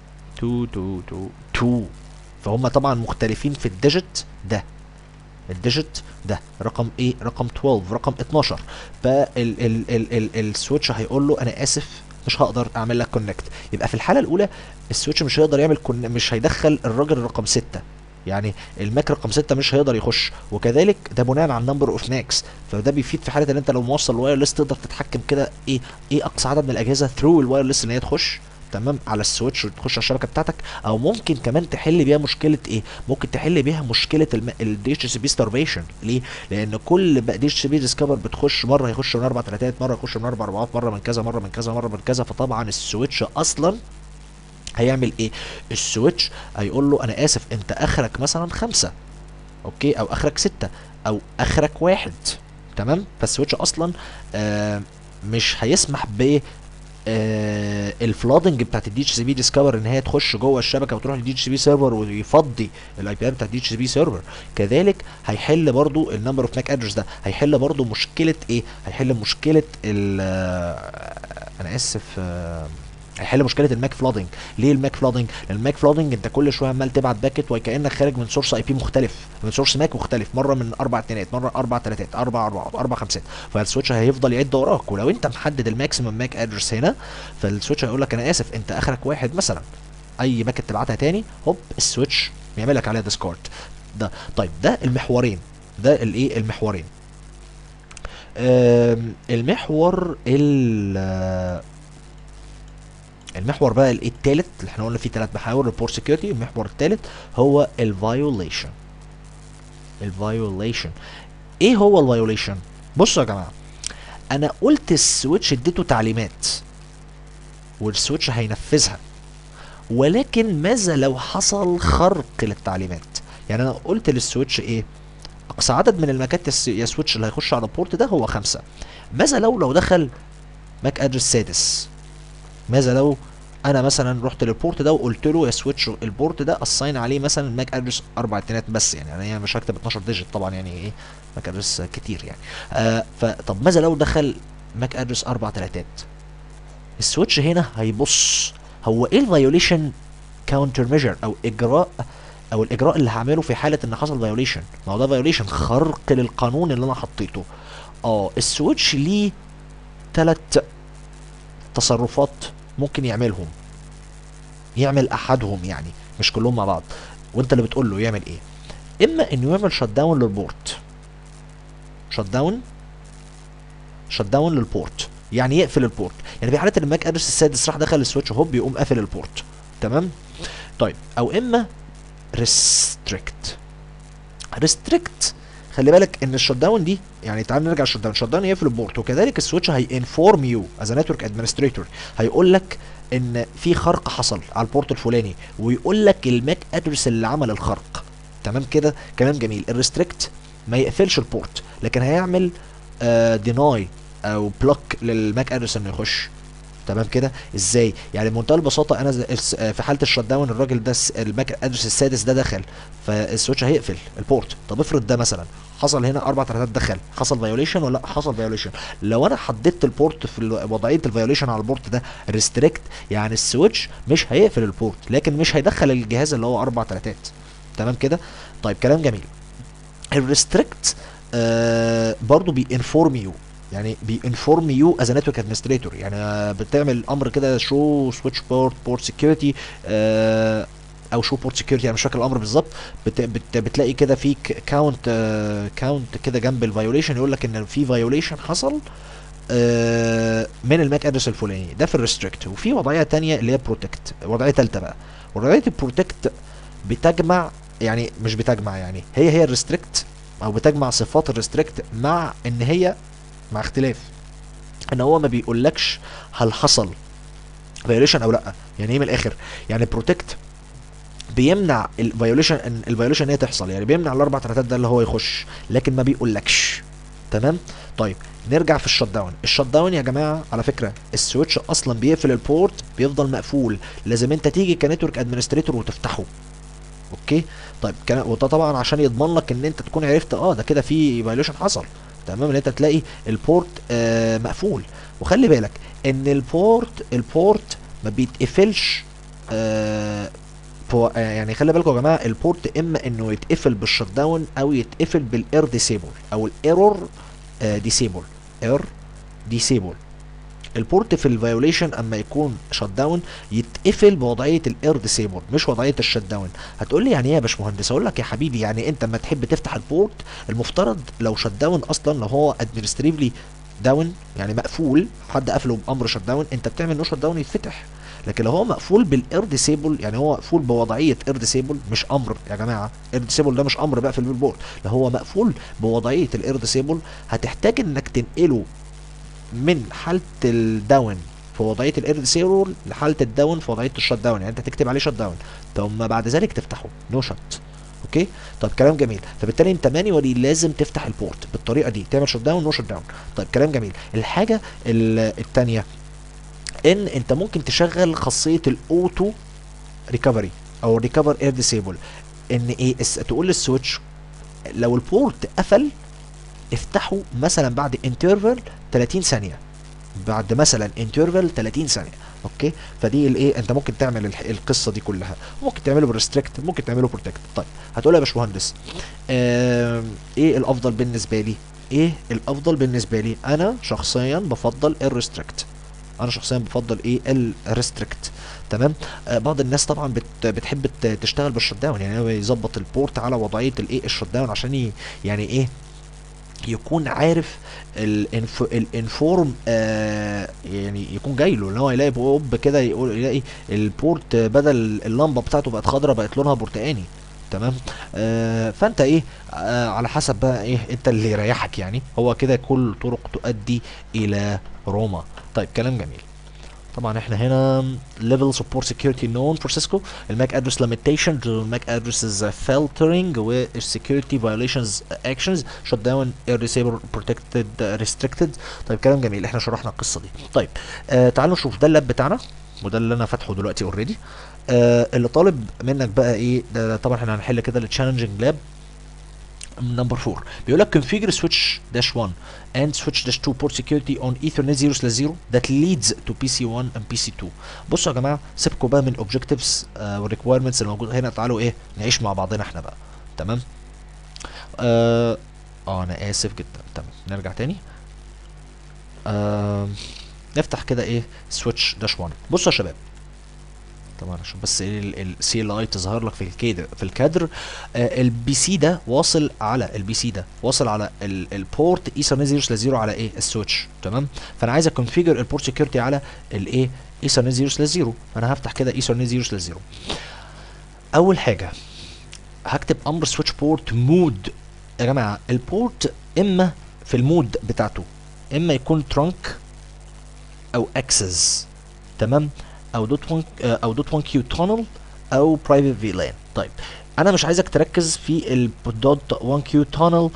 2 2 2 2 فهم طبعا مختلفين في الديجيت ده الديجيت ده رقم ايه رقم 12 رقم 12 فال ال ال ال السويتش هيقول له انا اسف مش هقدر اعمل لك كونكت يبقى في الحاله الاولى السويتش مش هيقدر يعمل كون مش هيدخل الراجل رقم 6 يعني الماك رقم 6 مش هيقدر يخش وكذلك ده بناء على النمبر اوف ماكس فده بيفيد في حاله ان انت لو موصل وايرلس تقدر تتحكم كده ايه ايه اقصى عدد من الاجهزه ثرو الوايرلس ان هي تخش تمام على السويتش وتخش على الشبكه بتاعتك او ممكن كمان تحل بيها مشكله ايه ممكن تحل بيها مشكله الدي اتش سي بي ستارفيشن ليه لان كل دي اتش سي بي ديسكفر بتخش مره يخش من اربع تلاتات مره يخش من اربع اربعات مره من كذا مره من كذا مره من كذا فطبعا السويتش اصلا هيعمل ايه السويتش هيقول له انا اسف انت اخرك مثلا خمسة اوكي او اخرك ستة او اخرك واحد تمام فالسويتش اصلا آه مش هيسمح ب آه الفلادنج بتاعت الدي اتش سي بي ديسكفر ان هي تخش جوه الشبكه وتروح للدي اتش سي بي سيرفر ويفضي الاي بي ار بتاع الدي اتش سي بي سيرفر كذلك هيحل برضو النمبر اوف ماك ادرس ده هيحل برضو مشكله ايه هيحل مشكله ال آه، انا اسف آه هيحل مشكله الماك فلودنج ليه الماك فلودنج لان الماك فلودنج انت كل شويه عمال تبعت باكت وكانك خارج من سورس اي بي مختلف من سورس ماك مختلف مره من اربع اتنينات مره اربع تلاتات اربع اربعات اربع خمسات فالسويتش هيفضل يعد وراك ولو انت محدد الماكسيمم ماك ادرس هنا فالسويتش هيقول لك انا اسف انت اخرك واحد مثلا اي باكت تبعتها تاني هوب السويتش بيعمل لك عليها ديسكارد ده طيب ده المحورين ده الايه المحورين آم، المحور ال المحور بقى الايه التالت اللي احنا قلنا فيه ثلاث محاور البور سكيورتي المحور التالت هو الفايوليشن الفايوليشن ايه هو الفايوليشن بصوا يا جماعه انا قلت السويتش اديته تعليمات والسويتش هينفذها ولكن ماذا لو حصل خرق للتعليمات يعني انا قلت للسويتش ايه اقصى عدد من الماكات الس- يا سويتش اللي هيخش على البورت ده هو خمسة ماذا لو لو دخل ماك ادرس سادس ماذا لو انا مثلا رحت للبورت ده وقلت له يا سويتش البورت ده اساين عليه مثلا ماك ادرس اربع اتنات بس يعني انا مش هكتب 12 ديجيت طبعا يعني ايه ماك ادرس كتير يعني آه فطب ماذا لو دخل ماك ادرس اربع تلاتات السويتش هنا هيبص هو ايه الفايوليشن كاونتر ميجر او اجراء او الاجراء اللي هعمله في حاله ان حصل فايوليشن ما هو ده فايوليشن خرق للقانون اللي انا حطيته اه السويتش ليه ثلاث تصرفات ممكن يعملهم يعمل احدهم يعني مش كلهم مع بعض وانت اللي بتقول له يعمل ايه اما انه يعمل شت داون للبورت شت داون شت داون للبورت يعني يقفل البورت يعني في حاله ان الماك ادرس السادس راح دخل السويتش هوب يقوم قافل البورت تمام طيب او اما ريستريكت ريستريكت خلي بالك ان الشت داون دي يعني تعال نرجع الشت داون الشت داون يقفل البورت وكذلك السويتش هينفورم يو از نتورك ادمنستريتور هيقول لك ان في خرق حصل على البورت الفلاني ويقول لك الماك ادرس اللي عمل الخرق تمام كده كلام جميل الريستريكت ما يقفلش البورت لكن هيعمل ديناي او بلوك للماك ادرس انه يخش تمام كده ازاي يعني بمنتهى البساطه انا ز- الس- آه، في حاله الشت داون الراجل ده الس- الماك ادرس السادس ده دخل فالسويتش هيقفل البورت طب افرض ده مثلا حصل هنا اربع تلاتات دخل حصل فايوليشن ولا لا حصل فايوليشن لو انا حددت البورت في ال- وضعيه الفايوليشن على البورت ده ريستريكت يعني السويتش مش هيقفل البورت لكن مش هيدخل الجهاز اللي هو اربع تلاتات تمام كده طيب كلام جميل الريستريكت آه برضو بينفورم يو يعني بينفورم يو از نتورك ادمنستريتور يعني آه، بتعمل امر كده شو سويتش بورت بورت سكيورتي او شو بورت سكيورتي انا مش فاكر الامر بالظبط بت بت بتلاقي كده في كاونت كاونت كده جنب الفايوليشن يقول لك ان في فايوليشن حصل آه، من الماك ادرس الفلاني ده في الريستريكت وفي وضعيه تانية اللي هي بروتكت وضعيه ثالثه بقى وضعيه البروتكت بتجمع يعني مش بتجمع يعني هي هي الريستريكت او بتجمع صفات الريستريكت مع ان هي مع اختلاف ان هو ما بيقولكش هل حصل فيوليشن او لا يعني ايه من الاخر يعني بروتكت بيمنع الفيوليشن ان الفيوليشن هي تحصل يعني بيمنع الاربع تلاتات ده اللي هو يخش لكن ما بيقولكش تمام طيب نرجع في الشت داون الشت داون يا جماعه على فكره السويتش اصلا بيقفل البورت بيفضل مقفول لازم انت تيجي كنتورك ادمنستريتور وتفتحه اوكي طيب كان وده طبعا عشان يضمن لك ان انت تكون عرفت اه ده كده في فايوليشن حصل تمام ان انت تلاقي البورت آه مقفول وخلي بالك ان البورت البورت ما بيتقفلش آه فو- آه، يعني خلي بالكم يا جماعه البورت اما انه يتقفل بالشت داون او يتقفل بالاير ديسيبل او الايرور ديسيبل اير ديسيبل البورت في الفيوليشن اما يكون شت داون يتقفل بوضعيه الاير ديسيبل مش وضعيه الشت داون هتقول لي يعني ايه يا باشمهندس اقول لك يا حبيبي يعني انت اما تحب تفتح البورت المفترض لو شت داون اصلا لو هو ادمنستريفلي داون يعني مقفول حد قفله بامر شت داون انت بتعمل انه شت داون يتفتح لكن لو هو مقفول بالاير ديسيبل يعني هو مقفول بوضعيه اير ديسيبل مش امر يا جماعه اير ديسيبل ده مش امر بقى في البورت لو هو مقفول بوضعيه الاير ديسيبل هتحتاج انك تنقله من حاله الداون في وضعيه الاير ديسيبل لحاله الداون في وضعيه الشت داون يعني انت تكتب عليه شت داون ثم بعد ذلك تفتحه نو شت اوكي طيب كلام جميل فبالتالي انت مانيوالي لازم تفتح البورت بالطريقه دي تعمل شت داون نو شت داون طيب كلام جميل الحاجه الثانيه ان انت ممكن تشغل خاصيه الاوتو ريكفري او ريكفر اير ديسيبل ان ايه اس- تقول للسويتش لو البورت قفل افتحه مثلا بعد انترفال 30 ثانيه بعد مثلا انترفال 30 ثانيه اوكي فدي الايه انت ممكن تعمل الح- القصه دي كلها ممكن تعمله بالريستريكت ممكن تعمله بروتكت طيب هتقول يا باشمهندس آم، ايه الافضل بالنسبه لي ايه الافضل بالنسبه لي انا شخصيا بفضل الريستريكت انا شخصيا بفضل ايه الريستريكت تمام آه بعض الناس طبعا بت بتحب ت- تشتغل بالشت داون يعني هو يظبط البورت على وضعيه الايه الشت داون عشان ي- يعني ايه يكون عارف الانف... الانفورم آه يعني يكون جاي له ان هو يلاقي بوب كده يقول يلاقي البورت بدل اللمبه بتاعته بقت خضراء بقت لونها برتقاني تمام آه فانت ايه آه على حسب بقى ايه انت اللي يريحك يعني هو كده كل طرق تؤدي الى روما طيب كلام جميل طبعا احنا هنا level support security known for Cisco الماك address limitation الماك addresses filtering و security violations actions shut down air disable protected restricted طيب كلام جميل احنا شرحنا القصه دي طيب آه تعالوا نشوف ده اللاب بتاعنا وده اللي انا فاتحه دلوقتي اوريدي آه اللي طالب منك بقى ايه ده ده طبعا احنا هنحل كده التشالنجينج لاب نمبر 4 بيقول لك configure switch dash 1 and switch dash 2 port security on ethernet 0 slash 0 that leads to PC1 and PC2 بصوا يا جماعه سيبكم بقى من objectives آه والrequirements الموجوده هنا تعالوا ايه نعيش مع بعضنا احنا بقى تمام اه, آه انا اسف جدا تمام نرجع تاني آه نفتح كده ايه switch dash 1 بصوا يا شباب طبعا عشان بس السي ال اي تظهر لك في الكادر في الكادر آه البي سي ده واصل على البي سي ده واصل على ال- البورت ايثرنت 0 سلاش 0 على ايه السويتش تمام فانا عايز اكونفيجر البورت سكيورتي على الايه ايثرنت 0 سلاش 0 فانا هفتح كده ايثرنت 0 سلاش 0 اول حاجه هكتب امر سويتش بورت مود يا جماعه البورت اما في المود بتاعته اما يكون ترانك او اكسس تمام او دوت 1 او دوت 1 كيو تونل او برايفت في لان طيب انا مش عايزك تركز في الدوت 1 كيو تونل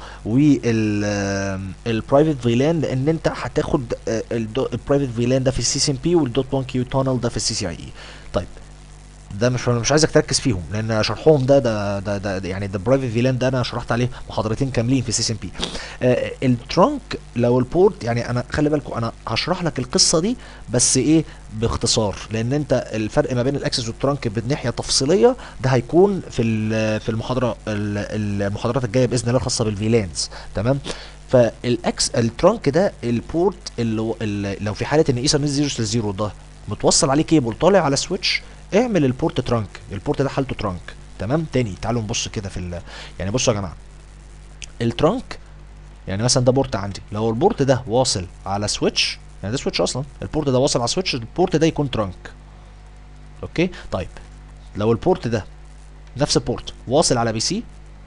والبرايفت في لان لان انت هتاخد البرايفت في لان ده في السي سي ام بي والدوت 1 كيو تونل ده في السي سي اي اي طيب ده مش مش عايزك تركز فيهم لان شرحهم ده ده ده, ده, ده يعني ده برايفت فيلان ده انا شرحت عليه محاضرتين كاملين في سي سي ام بي الترانك لو البورت يعني انا خلي بالكم انا هشرح لك القصه دي بس ايه باختصار لان انت الفرق ما بين الاكسس والترانك بالناحيه تفصيليه ده هيكون في ال- في المحاضره ال- المحاضرات الجايه باذن الله الخاصه بالفيلانز تمام فالاكس الترانك ده البورت اللي, اللي لو في حاله ان ايثرنت 0 0 ده متوصل عليه كيبل طالع على سويتش اعمل البورت ترانك البورت ده حالته ترانك تمام تاني تعالوا نبص كده في ال يعني بصوا يا جماعه الترانك يعني مثلا ده بورت عندي لو البورت ده واصل على سويتش يعني ده سويتش اصلا البورت ده واصل على سويتش البورت ده يكون ترانك اوكي طيب لو البورت ده نفس البورت واصل على بي سي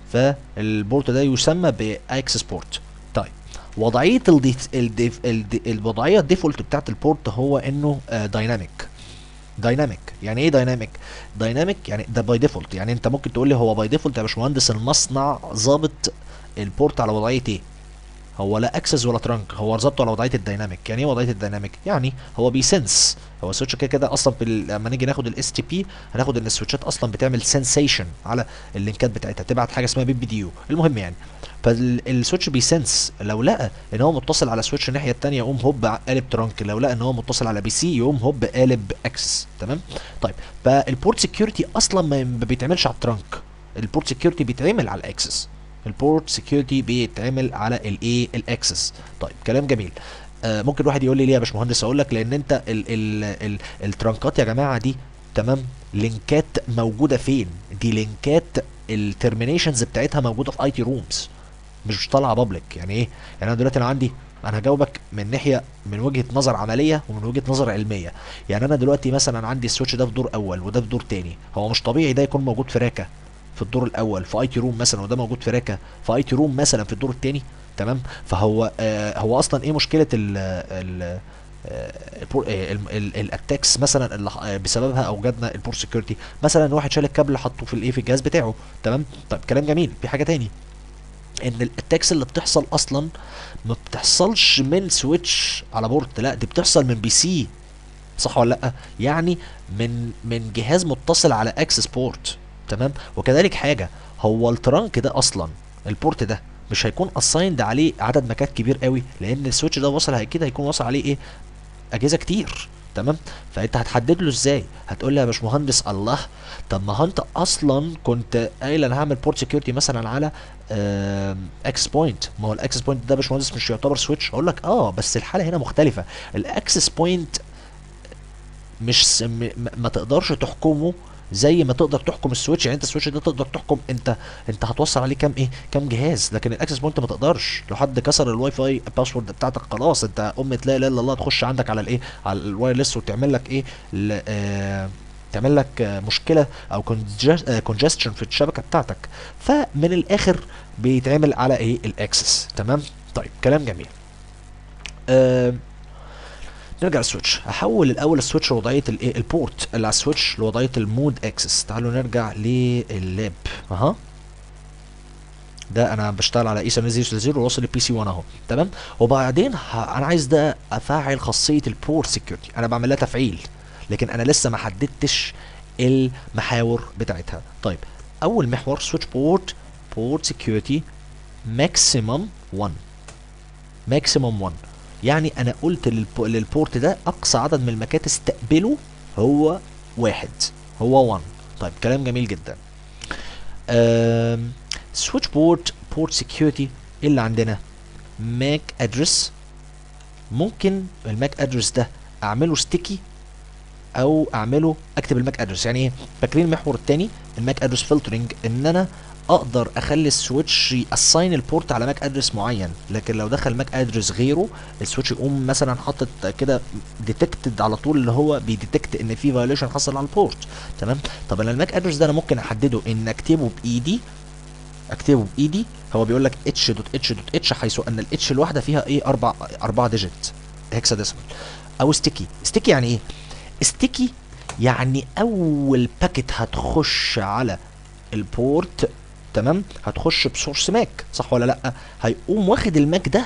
فالبورت ده يسمى باكسس بورت طيب وضعيه الديف الديف الدي الوضعيه الديفولت بتاعت البورت هو انه دايناميك دايناميك يعني ايه دايناميك دايناميك يعني ده باي ديفولت يعني انت ممكن تقول لي هو باي ديفولت يا باشمهندس المصنع ظابط البورت على وضعيه ايه هو لا اكسس ولا ترانك هو ظابطه على وضعيه الدايناميك يعني ايه وضعيه الدايناميك يعني هو بيسنس هو السويتش كده كده اصلا في ال- لما نيجي ناخد الاس تي بي هناخد ان السويتشات اصلا بتعمل سنسيشن على اللينكات بتاعتها تبعت حاجه اسمها بي بي دي يو المهم يعني فالسويتش بيسنس لو لقى ان هو متصل على سويتش الناحيه الثانيه يقوم هوب قالب ترانك لو لقى ان هو متصل على بي سي يقوم هوب قالب اكسس تمام طيب فالبورت سكيورتي اصلا ما ما بيتعملش على الترانك البورت سكيورتي بيتعمل على الاكسس البورت سكيورتي بيتعمل على الايه الاكسس طيب كلام جميل آه ممكن واحد يقول لي ليه يا باشمهندس اقول لك لان انت ال ال ال الترانكات يا جماعه دي تمام لينكات موجوده فين دي لينكات الترمينيشنز بتاعتها موجوده في اي تي رومز مش طالعه بابليك يعني ايه يعني انا دلوقتي انا عندي انا هجاوبك من ناحيه من وجهه نظر عمليه ومن وجهه نظر علميه يعني انا دلوقتي مثلا عندي السويتش ده في دور اول وده في دور تاني هو مش طبيعي ده يكون موجود في راكه في الدور الاول في اي تي روم مثلا وده موجود في راكه في اي تي روم مثلا في الدور الثاني تمام فهو آه هو اصلا ايه مشكله ال ال الاتاكس مثلا اللي ح- آه، بسببها اوجدنا البور سكيورتي مثلا واحد شال الكابل حطه في الايه في الجهاز بتاعه تمام طيب كلام جميل في حاجه تاني ان الاتاكس اللي بتحصل اصلا ما بتحصلش من سويتش على بورت لا دي بتحصل من بي سي صح ولا لا يعني من من جهاز متصل على اكسس بورت تمام وكذلك حاجه هو الترانك ده اصلا البورت ده مش هيكون اسايند عليه عدد مكات كبير قوي لان السويتش ده وصل اكيد هيكون وصل عليه ايه اجهزه كتير تمام فانت هتحدد له ازاي هتقول لي يا باشمهندس الله طب ما هو انت اصلا كنت قايل انا هعمل بورت سكيورتي مثلا على اكس بوينت ما هو الاكسس بوينت ده يا باشمهندس مش يعتبر سويتش اقول لك اه بس الحاله هنا مختلفه الاكسس بوينت مش س... م... م- ما تقدرش تحكمه زي ما تقدر تحكم السويتش يعني انت السويتش ده تقدر تحكم انت انت هتوصل عليه كام ايه كام جهاز لكن الاكسس بوينت ما تقدرش لو حد كسر الواي فاي باسورد بتاعتك خلاص انت ام لا اله الا الله تخش عندك على الايه على الوايرلس وتعمل لك ايه ل... آه... تعمل لك آه، مشكله او كونجستشن في الشبكه بتاعتك فمن الاخر بيتعمل على ايه الاكسس تمام طيب كلام جميل آه... نرجع للسويتش هحول الاول السويتش لوضعيه الايه البورت اللي على السويتش لوضعيه المود اكسس تعالوا نرجع لللاب اها ده انا بشتغل على اي 700 وواصل للبي سي 1 اهو تمام وبعدين ه... انا عايز ده افعل خاصيه البورت سكيورتي انا بعمل لها تفعيل لكن انا لسه ما حددتش المحاور بتاعتها طيب اول محور سويتش بورت بورت سكيورتي ماكسيمم 1 ماكسيمم 1 يعني انا قلت للب... للبورت ده اقصى عدد من المكات استقبله هو واحد هو 1 طيب كلام جميل جدا سويتش بورت بورت سكيورتي ايه اللي عندنا ماك ادرس ممكن الماك ادرس ده اعمله ستيكي او اعمله اكتب الماك ادرس يعني ايه فاكرين المحور الثاني الماك ادرس فلترنج ان انا اقدر اخلي السويتش ياساين البورت على ماك ادرس معين لكن لو دخل ماك ادرس غيره السويتش يقوم مثلا حاطط كده ديتكتد على طول اللي هو بيديتكت ان في فايوليشن حصل على البورت تمام طب انا الماك ادرس ده انا ممكن احدده ان اكتبه بايدي اكتبه بايدي هو بيقول لك اتش دوت اتش دوت اتش حيث ان الاتش الواحده فيها ايه اربع اربعه ديجيت هكسا ديسمال او ستيكي ستيكي يعني ايه ستيكي يعني اول باكت هتخش على البورت تمام هتخش بسورس ماك صح ولا لا هيقوم واخد الماك ده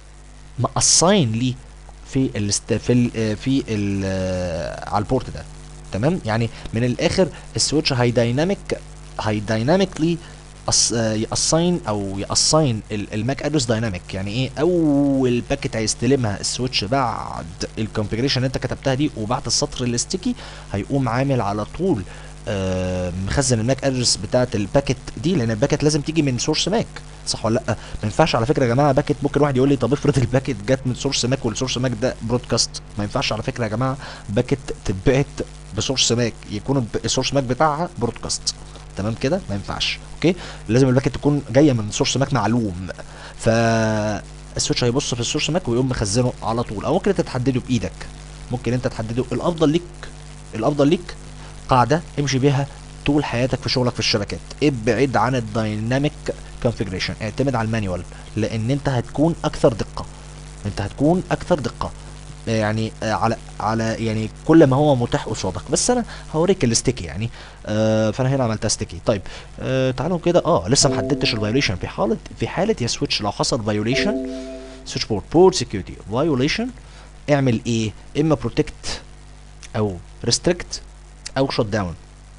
مقصاين ليه في الاست في ال في ال على البورت ده تمام يعني من الاخر السويتش هي دايناميك هي دايناميكلي يأساين او يأساين الماك ادرس دايناميك يعني ايه اول باكت هيستلمها السويتش بعد الكونفيجريشن اللي انت كتبتها دي وبعد السطر الاستيكي هيقوم عامل على طول آه مخزن الماك ادرس بتاعت الباكت دي لان الباكت لازم تيجي من سورس ماك صح ولا لا ما ينفعش على فكره يا جماعه باكت ممكن واحد يقول لي طب افرض الباكت جت من سورس ماك والسورس ماك ده برودكاست ما ينفعش على فكره يا جماعه باكت تتبعت بسورس ماك يكون السورس ماك بتاعها برودكاست تمام كده ما ينفعش اوكي لازم الباكت تكون جايه من سورس ماك معلوم ف السويتش هيبص في السورس ماك ويقوم مخزنه على طول او ممكن انت تحدده بايدك ممكن انت تحدده الافضل ليك الافضل ليك قاعده امشي بيها طول حياتك في شغلك في الشبكات ابعد عن الدايناميك كونفيجريشن اعتمد على المانيوال لان انت هتكون اكثر دقه انت هتكون اكثر دقه يعني على على يعني كل ما هو متاح قصادك بس انا هوريك الستيكي يعني آه فانا هنا عملتها ستيكي طيب آه تعالوا كده اه لسه ما حددتش الفايوليشن في حاله في حاله يا سويتش لو حصل فايوليشن سويتش بورت بورت سكيورتي فايوليشن اعمل ايه اما بروتكت او ريستريكت او شوت داون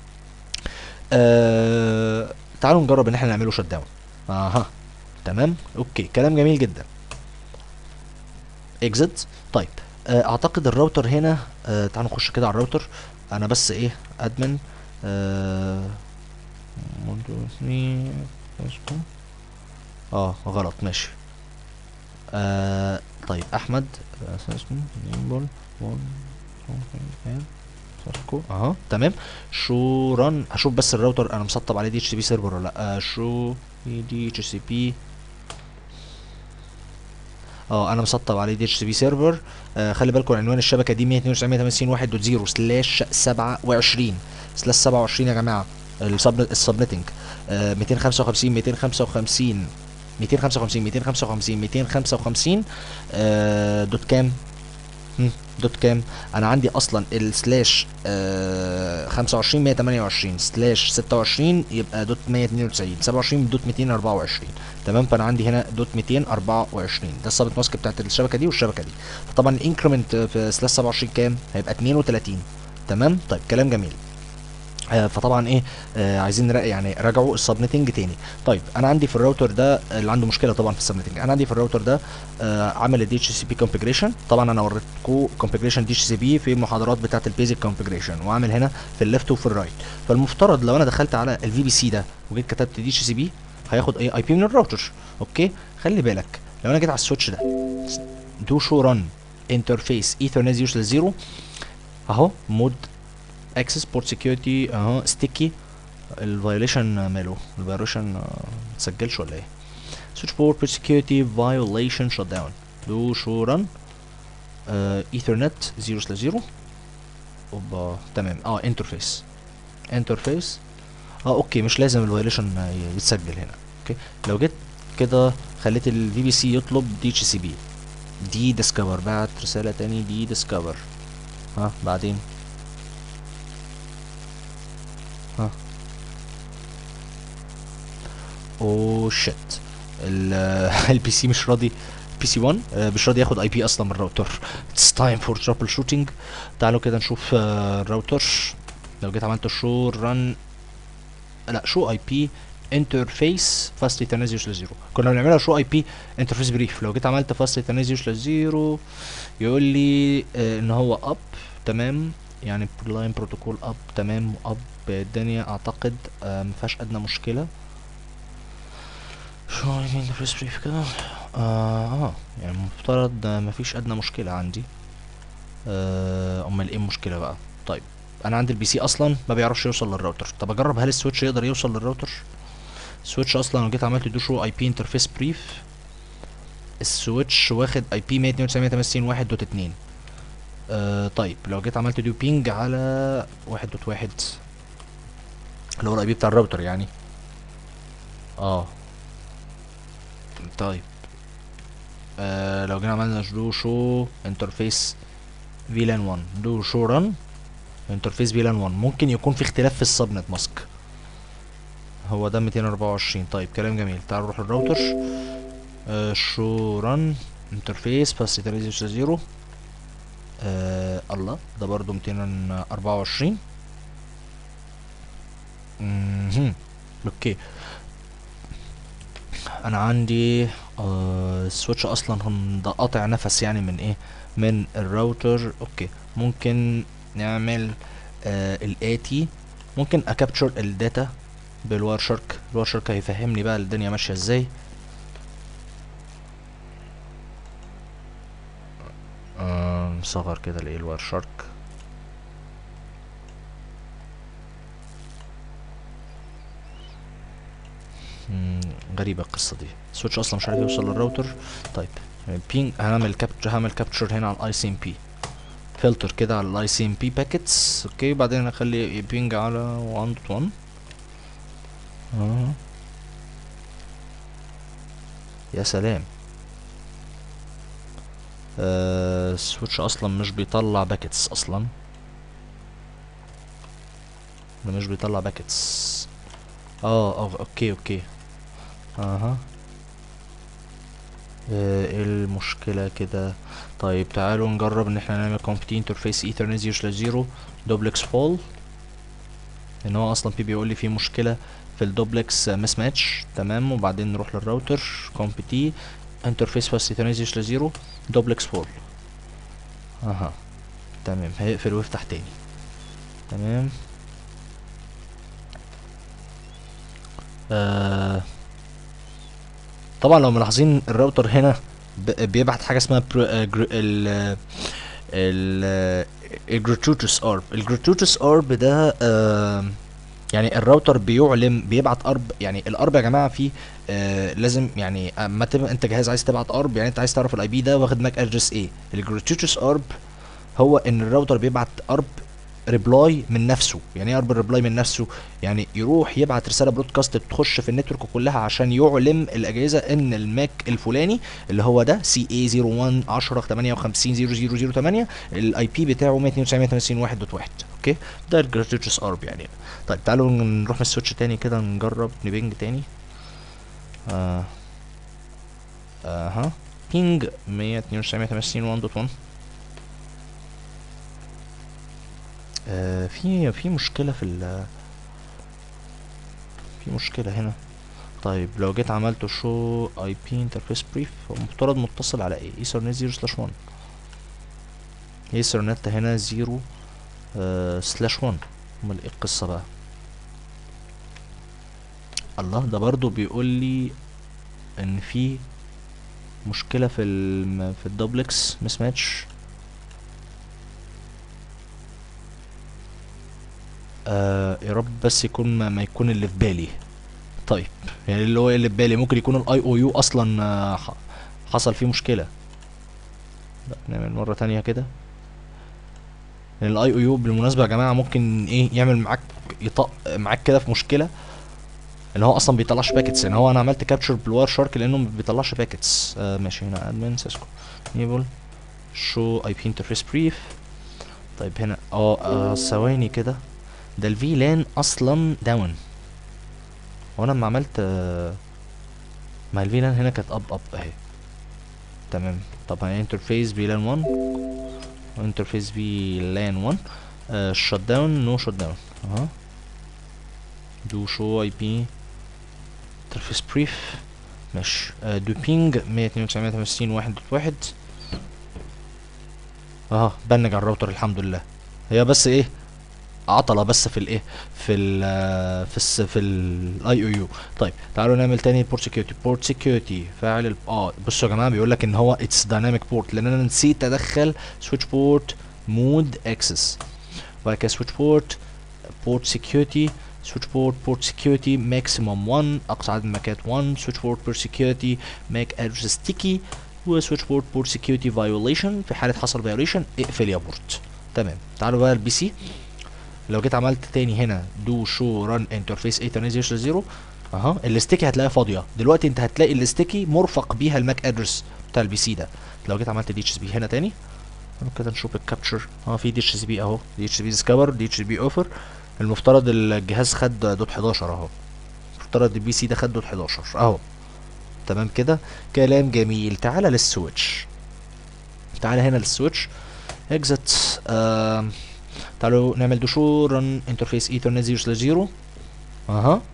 آه تعالوا نجرب ان احنا نعمله شوت داون اها تمام اوكي كلام جميل جدا اكزit طيب آه اعتقد الراوتر هنا آه تعالوا نخش كده على الراوتر انا بس ايه ادمن آه اه غلط ماشي آه طيب احمد ساسكو اها تمام شو رن هشوف بس الراوتر انا مسطب عليه دي اتش سي بي سيرفر ولا لا آه شو دي اتش سي بي اه انا مسطب عليه دي اتش سي بي سيرفر آه خلي بالكم عنوان الشبكه دي 192.168.1.0 سلاش 27 سلاش 27 يا جماعه السبنتنج آه 255 255 255 255 255 آه دوت كام هم، دوت كام انا عندي اصلا السلاش آه 25 128 سلاش 26 يبقى دوت 192 27 دوت 224 تمام فانا عندي هنا دوت 224 ده السبت ماسك بتاعت الشبكه دي والشبكه دي فطبعا الانكريمنت في سلاش 27 كام هيبقى 32 تمام طيب كلام جميل آه، فطبعا ايه آه عايزين نراجع يعني راجعوا السبنتنج تاني طيب انا عندي في الراوتر ده اللي عنده مشكله طبعا في السبنتنج انا عندي في الراوتر ده آه عامل الدي اتش سي بي كونفيجريشن طبعا انا وريتكم كونفيجريشن دي اتش سي بي في المحاضرات بتاعه البيزك كونفيجريشن وعامل هنا في الليفت وفي الرايت فالمفترض لو انا دخلت على الفي بي سي ده وجيت كتبت دي اتش سي بي هياخد اي اي بي من الراوتر اوكي خلي بالك لو انا جيت على السويتش ده دو شو ران انترفيس ايثرنت يوصل زيرو اهو مود اكسس بورت سكيورتي اهو ستيكي الفايوليشن ماله الفايوليشن ما تسجلش ولا ايه سويتش بورت بورت سكيورتي فايوليشن شت داون دو شو ران ايثرنت 0 سلاش 0 اوبا تمام اه انترفيس انترفيس اه اوكي مش لازم الفايوليشن يتسجل هنا اوكي لو جيت كده خليت الفي بي سي يطلب دي اتش سي بي دي ديسكفر بعت رساله تاني دي ديسكفر ها بعدين ها اوه شيت البي سي مش راضي بي سي 1 مش راضي ياخد اي بي اصلا من الراوتر اتس تايم فور ترابل شوتنج تعالوا كده نشوف آه، الراوتر لو جيت عملت شو ران لا شو اي بي انترفيس فاست ايثرنت سلاش زيرو كنا بنعملها شو اي بي انترفيس بريف لو جيت عملت فاست ايثرنت سلاش زيرو يقول لي آه، ان هو اب تمام يعني لاين بروتوكول اب تمام اب الدنيا اعتقد آه، مفيهاش ادنى مشكله شو اي بي انترفيس بريف كده اه اه يعني المفترض آه، مفيش ادنى مشكله عندي آه، امال ايه المشكله بقى طيب انا عندي البي سي اصلا ما بيعرفش يوصل للراوتر طب اجرب هل السويتش يقدر يوصل للراوتر السويتش اصلا لو جيت عملت دو شو اي بي انترفيس بريف السويتش واخد اي بي 192 واحد دوت اتنين آه طيب لو جيت عملت دو بينج على واحد دوت واحد اللي هو الاي بي بتاع الراوتر يعني اه طيب آه لو جينا عملنا دو شو انترفيس فيلان 1 دو شو ران انترفيس فيلان 1 ممكن يكون في اختلاف في السبنت ماسك هو ده 224 طيب كلام جميل تعال نروح الراوتر آه شو ران انترفيس بس زيرو آه الله ده برضو 224 مهم. اوكي انا عندي آه السويتش اصلا هم- ده قاطع نفس يعني من ايه من الراوتر اوكي ممكن نعمل آه الاتي ممكن اكابتشر الداتا بالواير شارك الواير شارك هيفهمني بقى الدنيا ماشيه ازاي آه نصغر كده الايه الواير شارك مم، غريبة القصة دي سويتش اصلا مش عارف يوصل للراوتر طيب بينج هعمل كابتشر هعمل كابتشر هنا على الاي سي ام بي فلتر كده على الاي سي ام بي باكيتس اوكي بعدين اخلي بينج على 1.1 اه يا سلام آه السويتش اصلا مش بيطلع باكيتس اصلا ده مش بيطلع باكيتس اه اه اوكي اوكي اها آه، ايه المشكلة كده طيب تعالوا نجرب ان احنا نعمل كومبتي انترفيس ايثرنت 0 سلاش 0 دوبلكس فول ان هو اصلا في بيقول لي في مشكلة في الدوبلكس مس ماتش تمام وبعدين نروح للراوتر كومبتي انترفيس فاست ايثرنت 0 سلاش 0 دوبلكس فول اها تمام هيقفل ويفتح تاني تمام آه طبعا لو ملاحظين الراوتر هنا ب- بيبعت حاجه اسمها برو- آه، جر- ال ال الجراتوتوس ارب الجراتوتوس ارب ده آه يعني الراوتر بيعلم بيبعت ارب يعني الارب يا جماعه فيه آه لازم يعني اما تبقى انت جهاز عايز تبعت ارب يعني انت عايز تعرف الاي بي ده واخد ماك ادرس ايه الجراتوتوس ارب هو ان الراوتر بيبعت ارب ريبلاي من نفسه يعني ايه اربل ريبلاي من نفسه يعني يروح يبعت رساله برودكاست تخش في النتورك كلها عشان يعلم الاجهزه ان الماك الفلاني اللي هو ده سي اي 01 10 58 0008 الاي بي بتاعه 192.168.1 اوكي ده الجراتيوس ارب يعني طيب تعالوا نروح من السويتش تاني كده نجرب نبنج تاني آه اها بينج 192.168.1.1 آه في في مشكلة في ال في مشكلة هنا طيب لو جيت عملت شو اي بي انترفيس بريف هو مفترض متصل على ايه ايثرنت 0 سلاش 1 ايثرنت هنا 0 سلاش 1 امال ايه القصة بقى الله ده برضو بيقول لي ان في مشكلة في ال في الدوبلكس مس ماتش آه يا رب بس يكون ما, ما يكون اللي في بالي طيب يعني اللي هو اللي في بالي ممكن يكون الاي او يو اصلا آه ح- حصل فيه مشكلة لا نعمل مرة تانية كده لان الاي او يو بالمناسبة يا جماعة ممكن ايه يعمل معاك يطق معاك كده في مشكلة ان هو اصلا بيطلعش باكيتس يعني هو انا عملت كابتشر بالواير شارك لانه ما بيطلعش باكيتس آه ماشي هنا ادمن سيسكو انيبل شو اي بي انترفيس بريف طيب هنا اه آه، ثواني كده ده الفي لان اصلا داون وانا لما عملت آه، ما الفي لان هنا كانت اب اب اهي تمام طب انترفيس في لان 1 انترفيس في لان 1 شوت داون نو شوت داون اها دو شو اي بي انترفيس بريف ماشي آه، دو بينج 192.168.1.1 واحد اه بنج على الراوتر الحمد لله هي بس ايه عطلة بس في الايه في ال في الس في الاي او يو طيب تعالوا نعمل تاني بورت سكيورتي بورت سكيورتي فاعل ال اه بصوا يا جماعه بيقول لك ان هو اتس دايناميك بورت لان انا نسيت ادخل سويتش بورت مود اكسس وبعد كده سويتش بورت بورت سكيورتي سويتش بورت بورت سكيورتي ماكسيموم 1 اقصى عدد الماكات 1 سويتش بورت بورت سكيورتي ماك ادرس ستيكي وسويتش بورت بورت سكيورتي فايوليشن في حاله حصل فايوليشن اقفل يا بورت تمام تعالوا بقى البي سي لو جيت عملت تاني هنا دو شو ران انترفيس ايثرنت 0 اها الاستيكي هتلاقيها فاضيه دلوقتي انت هتلاقي الاستيكي مرفق بيها الماك ادرس بتاع البي سي ده لو جيت عملت دي اتش بي هنا تاني تعالوا كده نشوف الكابتشر اه في دي اتش سي بي اهو دي اتش بي ديسكفر دي اتش بي اوفر المفترض الجهاز خد دوت 11 اهو المفترض البي سي ده خد دوت 11 اهو تمام كده كلام جميل تعالى للسويتش تعالى هنا للسويتش اكزت آم تعالوا نعمل دشو رن انترفيس ايثرنت 0 سلاش 0 اها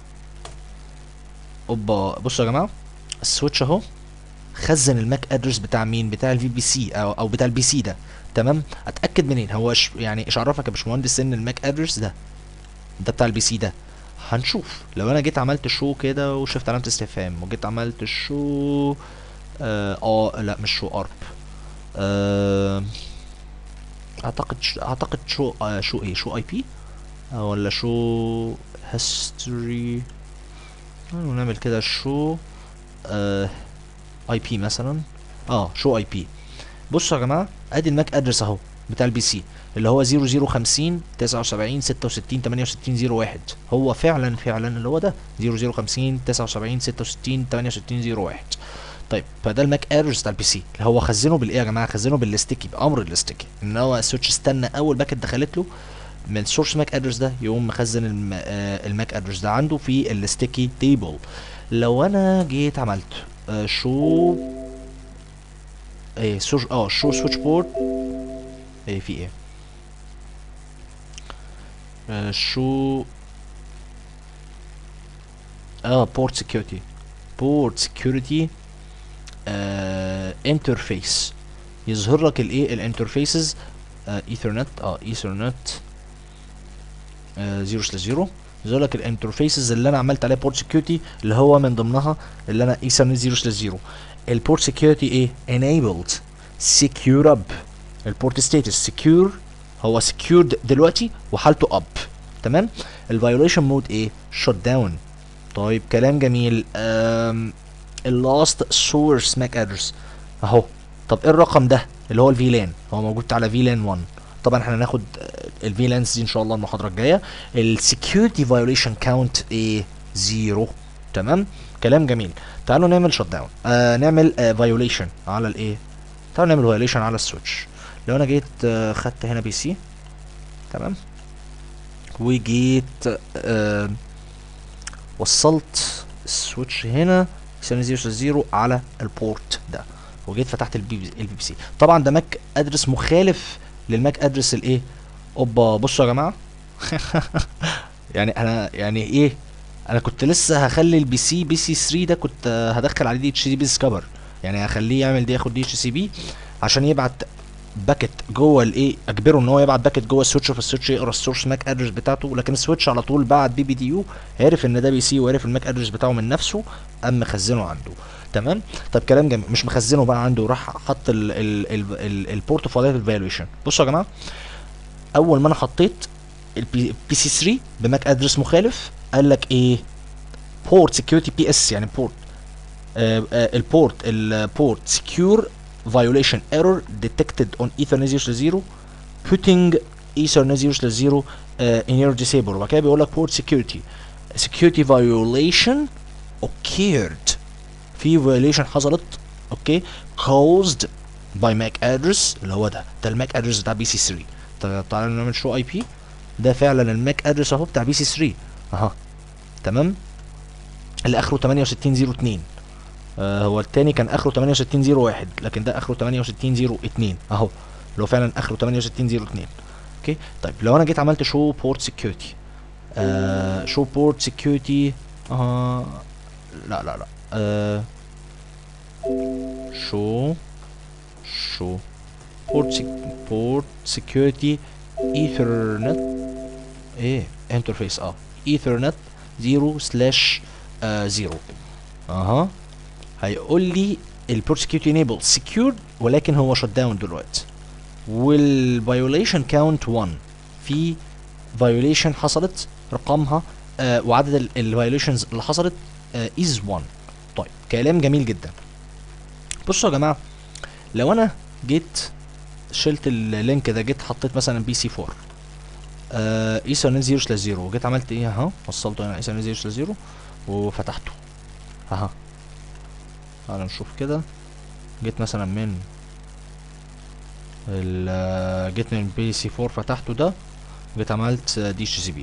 اوبا بصوا يا جماعه السويتش اهو خزن الماك ادرس بتاع مين بتاع الفي بي سي او او بتاع البي سي ده تمام اتاكد منين هو ش... يعني ايش عرفك يا باشمهندس ان الماك ادرس ده ده بتاع البي سي ده هنشوف لو انا جيت عملت شو كده وشفت علامه استفهام وجيت عملت شو اه, آه لا مش شو ارب آه اعتقد ش... اعتقد شو آه شو ايه شو اي بي آه ولا شو هيستوري نعمل كده شو آه اي بي مثلا اه شو اي بي بصوا يا جماعه ادي الماك ادرس اهو بتاع البي سي اللي هو 0050 79 66 68 01 هو فعلا فعلا اللي هو ده 0050 79 66 68 01 طيب فده الماك ادرس بتاع البي سي اللي هو خزنه بالايه يا جماعه خزنه بالستيكي بامر الستيكي ان هو السويتش استنى اول باكت دخلت له من السورس ماك ادرس ده يقوم مخزن الم... آه الماك ادرس ده عنده في الستيكي تيبل لو انا جيت عملت آه شو ايه سور اه شو سويتش بورد ايه في ايه آه شو اه بورت سكيورتي بورت سكيورتي انترفيس يظهر لك الايه الانترفيسز ايثرنت اه ايثرنت 0 سلاش 0 يظهر لك الانترفيسز اللي انا عملت عليها بورت سكيورتي اللي هو من ضمنها اللي انا ايثرنت 0 سلاش 0 البورت سكيورتي ايه enabled secure up البورت ستاتس secure هو secured دلوقتي وحالته اب تمام الفايوليشن مود ايه شوت داون طيب كلام جميل اللاست سورس ماك ادرس اهو طب ايه الرقم ده اللي هو الفي لان هو موجود على في لان 1 طبعا احنا هناخد الفي لانس دي ان شاء الله المحاضره الجايه السكيورتي فايوليشن كاونت ايه زيرو تمام كلام جميل تعالوا نعمل شت داون آه نعمل فايوليشن آه على الايه تعالوا نعمل فايوليشن على السويتش لو انا جيت آه خدت هنا بي سي تمام وجيت آه وصلت السويتش هنا يساوي 0 0 على البورت ده وجيت فتحت البي البي بي سي طبعا ده ماك ادرس مخالف للماك ادرس الايه اوبا بصوا يا جماعه يعني انا يعني ايه انا كنت لسه هخلي البي سي بي سي 3 ده كنت آه، هدخل عليه دي اتش سي بي ديسكفر يعني هخليه يعمل دي ياخد دي اتش سي بي عشان يبعت باكت جوه الايه اجبره ان هو يبعت باكت جوه السويتش فالسويتش يقرا السورس ماك ادرس بتاعته لكن السويتش على طول بعت بي بي دي يو عرف ان ده بي سي وعرف الماك ادرس بتاعه من نفسه قام مخزنه عنده تمام طب كلام جميل مش مخزنه بقى عنده راح حط ال ال ال ال البورت فاضيه في الفالويشن بصوا يا جماعه اول ما انا حطيت البي سي 3 بماك ادرس مخالف قال لك ايه بورت سكيورتي بي اس يعني بورت البورت البورت سكيور violation error detected on ethernet 0 0 putting ethernet 0 0 uh, in your disable وبعد كده بيقول لك port security security violation occurred في violation حصلت اوكي caused by MAC address اللي هو ده ده الماك ادرس بتاع بي سي 3 طيب تعالى نعمل شو اي بي ده فعلا الماك ادرس اهو بتاع بي سي 3 اها تمام اللي اخره 6802 آه هو التاني كان اخره 6801 لكن ده اخره 6802 اهو اللي هو فعلا اخره 6802 اوكي طيب لو انا جيت عملت شو بورت سكيورتي آه شو بورت سكيورتي آه لا لا لا آه شو شو بورت سك بورت سكيورتي ايثرنت ايه انترفيس اه ايثرنت 0 سلاش 0 اها هيقول لي البورت سكيورتي انيبل سكيورد ولكن هو شت داون دلوقتي والفايوليشن كاونت 1 في فايوليشن حصلت رقمها آه وعدد الفايوليشنز اللي حصلت از 1 طيب كلام جميل جدا بصوا يا جماعه لو انا جيت شلت اللينك ده جيت حطيت مثلا بي سي 4 آه ايثرنت 0 سلاش 0 وجيت عملت ايه اهو وصلته هنا ايثرنت 0 سلاش 0 وفتحته اها تعالى نشوف كده جيت مثلا من ال جيت من بي سي 4 فتحته ده جيت عملت دي اتش سي بي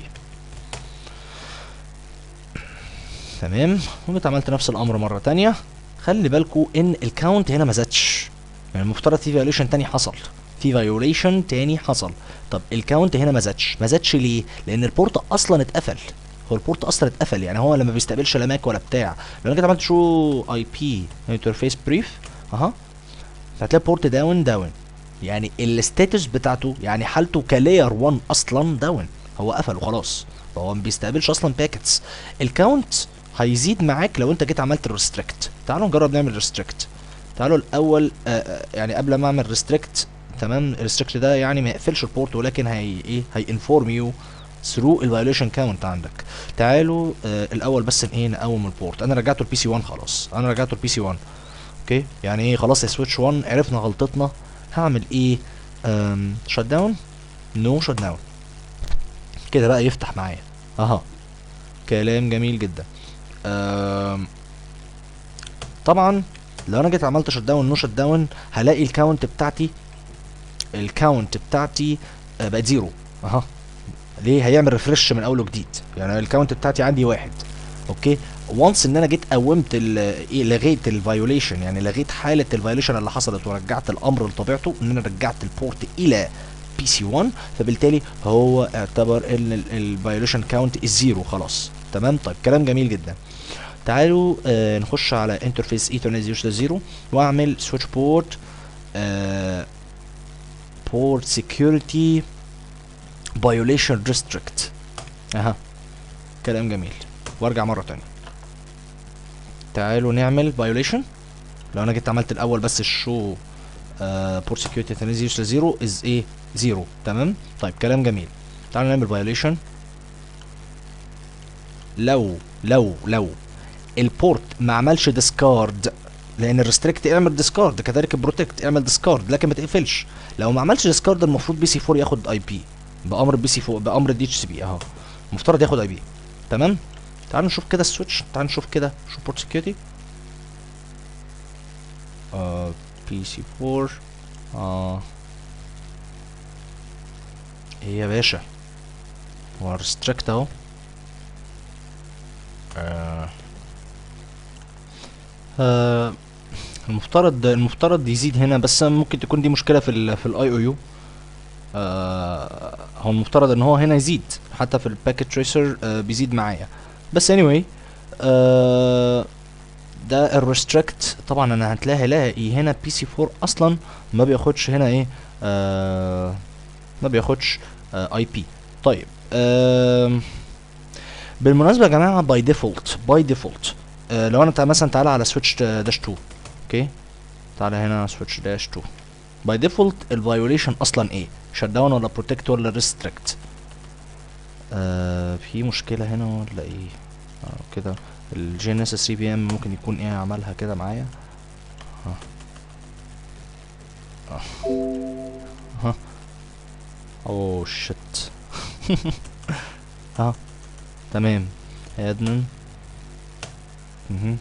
تمام وجيت عملت نفس الامر مره تانية خلي بالكو ان الكاونت هنا ما زادش يعني المفترض في فايوليشن تاني حصل في فايوليشن تاني حصل طب الكاونت هنا ما زادش ما زادش ليه لان البورت اصلا اتقفل هو البورت اصلا اتقفل يعني هو لما بيستقبلش لا ماك ولا بتاع لو انا جيت عملت شو اي بي انترفيس بريف اها هتلاقي بورت داون داون يعني الستاتس بتاعته يعني حالته كلاير 1 اصلا داون هو قفل وخلاص فهو ما بيستقبلش اصلا باكيتس الكاونت هيزيد معاك لو انت جيت عملت ريستريكت تعالوا نجرب نعمل ريستريكت تعالوا الاول آه يعني قبل ما اعمل ريستريكت تمام الريستريكت ده يعني ما يقفلش البورت ولكن هي ايه هي انفورم يو ثرو الفايوليشن كاونت عندك تعالوا آه الاول بس ايه نقوم البورت انا رجعته البي سي 1 خلاص انا رجعته البي سي 1 اوكي يعني ايه خلاص يا سويتش 1 عرفنا غلطتنا هعمل ايه شت داون نو شت داون كده بقى يفتح معايا اها كلام جميل جدا أم طبعا لو انا جيت عملت شت داون نو شت داون هلاقي الكاونت بتاعتي الكاونت بتاعتي آه، بقت زيرو اها ليه هيعمل ريفرش من اول وجديد يعني الكاونت بتاعتي عندي واحد اوكي وانس ان انا جيت قومت ال- ايه لغيت الفايوليشن يعني لغيت حاله الفايوليشن اللي حصلت ورجعت الامر لطبيعته ان انا رجعت البورت الى بي سي 1 فبالتالي هو اعتبر ان الفايوليشن كاونت الزيرو خلاص تمام طيب كلام جميل جدا تعالوا آه نخش على انترفيس ايثرنت 0 0 واعمل سويتش بورت آه بورت سكيورتي فايوليشن ريستريكت اها كلام جميل وارجع مره تانية تعالوا نعمل فايوليشن لو انا جيت عملت الاول بس الشو بورت سكيورتي 0 0 از ايه 0 تمام طيب كلام جميل تعالوا نعمل فايوليشن لو لو لو البورت ما عملش ديسكارد لان الريستريكت اعمل ديسكارد كذلك البروتكت اعمل ديسكارد لكن ما تقفلش لو ما عملش ديسكارد المفروض بي سي 4 ياخد اي بي بامر البي سي 4 بامر الدي اتش سي بي اهو المفترض ياخد اي بي تمام تعالوا نشوف كده السويتش تعالوا نشوف كده شوف بورت سكيورتي آه بي سي 4 اه ايه يا باشا هو ريستريكت اهو آه. آه. المفترض المفترض يزيد هنا بس ممكن تكون دي مشكله في ال في الاي او يو هو المفترض ان هو هنا يزيد حتى في الباكيت تريسر آه بيزيد معايا بس anyway آه ده الريستريكت طبعا انا هتلاقي هلاقي هنا بي سي 4 اصلا ما بياخدش هنا ايه آه ما بياخدش اي بي طيب آه بالمناسبه يا جماعه باي ديفولت باي ديفولت لو انا تع- مثلا تعالى على سويتش داش 2 اوكي تعالى هنا سويتش داش 2 باي ديفولت الفايوليشن اصلا ايه شت داون ولا بروتكت ولا ريستريكت آه في مشكله هنا ولا ايه آه كده الجي ان اس 3 بي ام ممكن يكون ايه عملها كده معايا ها اه ها اوه شت ها تمام ادمن مهم.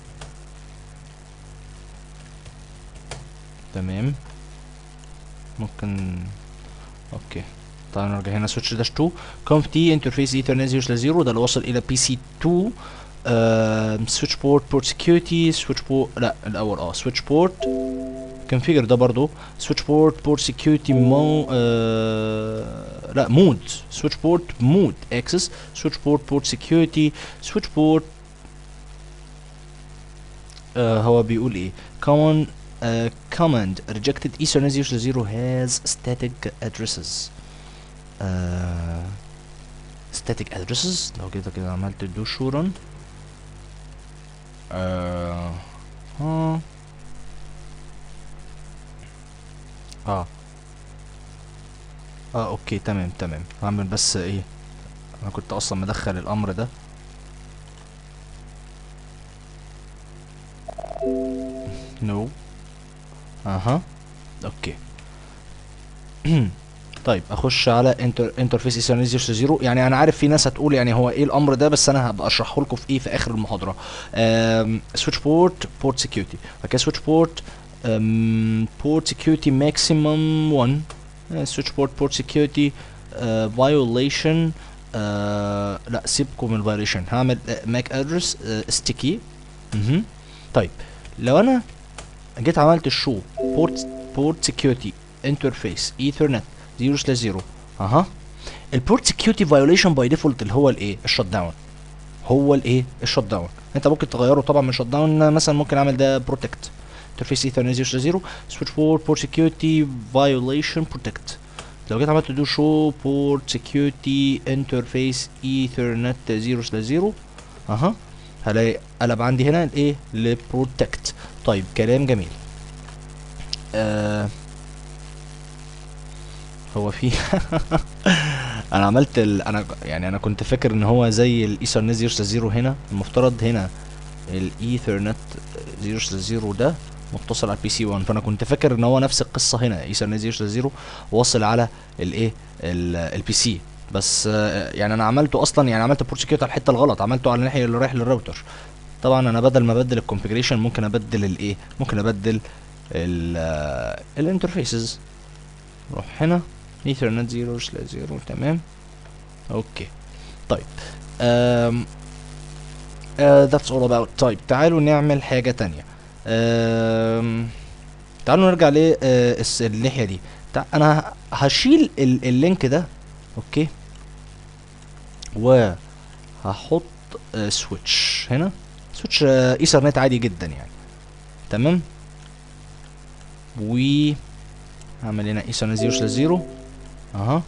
تمام ممكن اوكي تعالى نرجع هنا سويتش داش 2 كونف تي انترفيس ايثرنت 0 سلاش 0 ده اللي وصل الى بي سي 2 سويتش بورت بورت سكيورتي سويتش بورت لا الاول اه سويتش بورت كونفيجر ده برضو سويتش بورت بورت سكيورتي مو آه لا مود سويتش بورت مود اكسس سويتش بورت بورت سكيورتي سويتش بورت آه هو بيقول ايه common uh, command rejected ethernet 0 0 has static addresses uh, static addresses لو كده كده عملت do show run آه اه اه اه اوكي تمام تمام هعمل بس ايه انا كنت اصلا مدخل الامر ده نو اها اوكي طيب اخش على انتر انترفيس ايثرنت 0 0 يعني انا عارف في ناس هتقول يعني هو ايه الامر ده بس انا هبقى اشرحه لكم في ايه في اخر المحاضره سويتش بورت بورت سكيورتي بعد سويتش بورت بورت سكيورتي ماكسيمم 1 سويتش بورت بورت سكيورتي فايوليشن لا سيبكم من الفايوليشن هعمل ماك ادرس ستيكي طيب لو انا جيت عملت الشو بورت بورت سكيورتي انترفيس ايثرنت 0 سلاش 0 اها البورت سكيورتي فايوليشن باي ديفولت اللي هو الايه الشت داون هو الايه الشت داون انت ممكن تغيره طبعا من شت داون مثلا ممكن اعمل ده بروتكت انترفيس ايثرنت 0 سلاش 0 سويتش بورت بورت سكيورتي فايوليشن بروتكت لو جيت عملت دو شو بورت سكيورتي انترفيس ايثرنت 0 سلاش 0 اها هلاقي قلب عندي هنا الايه لبروتكت طيب كلام جميل آه هو في انا عملت ال... انا يعني انا كنت فاكر ان هو زي الايثرنت 0 0 هنا المفترض هنا الايثرنت 0 0 ده متصل على البي سي 1 فانا كنت فاكر ان هو نفس القصه هنا ايثرنت 0 0 واصل على الايه البي سي بس آه، يعني انا عملته اصلا يعني عملت بورت سكيورتي على الحته الغلط عملته على الناحيه اللي رايح للراوتر طبعا انا بدل ما ابدل الكونفيجريشن ممكن ابدل الايه ممكن ابدل الانترفيسز روح هنا ايثرنت 0 سلاش 0 تمام اوكي طيب um, uh, that's all about طيب تعالوا نعمل حاجة تانية um, تعالوا نرجع ل uh, الناحية دي تع... انا هشيل ال- اللينك ده اوكي وهحط uh, سويتش هنا سويتش uh, ايثرنت عادي جدا يعني تمام و هعمل هنا ايثرنت 0 سلاش 0 اها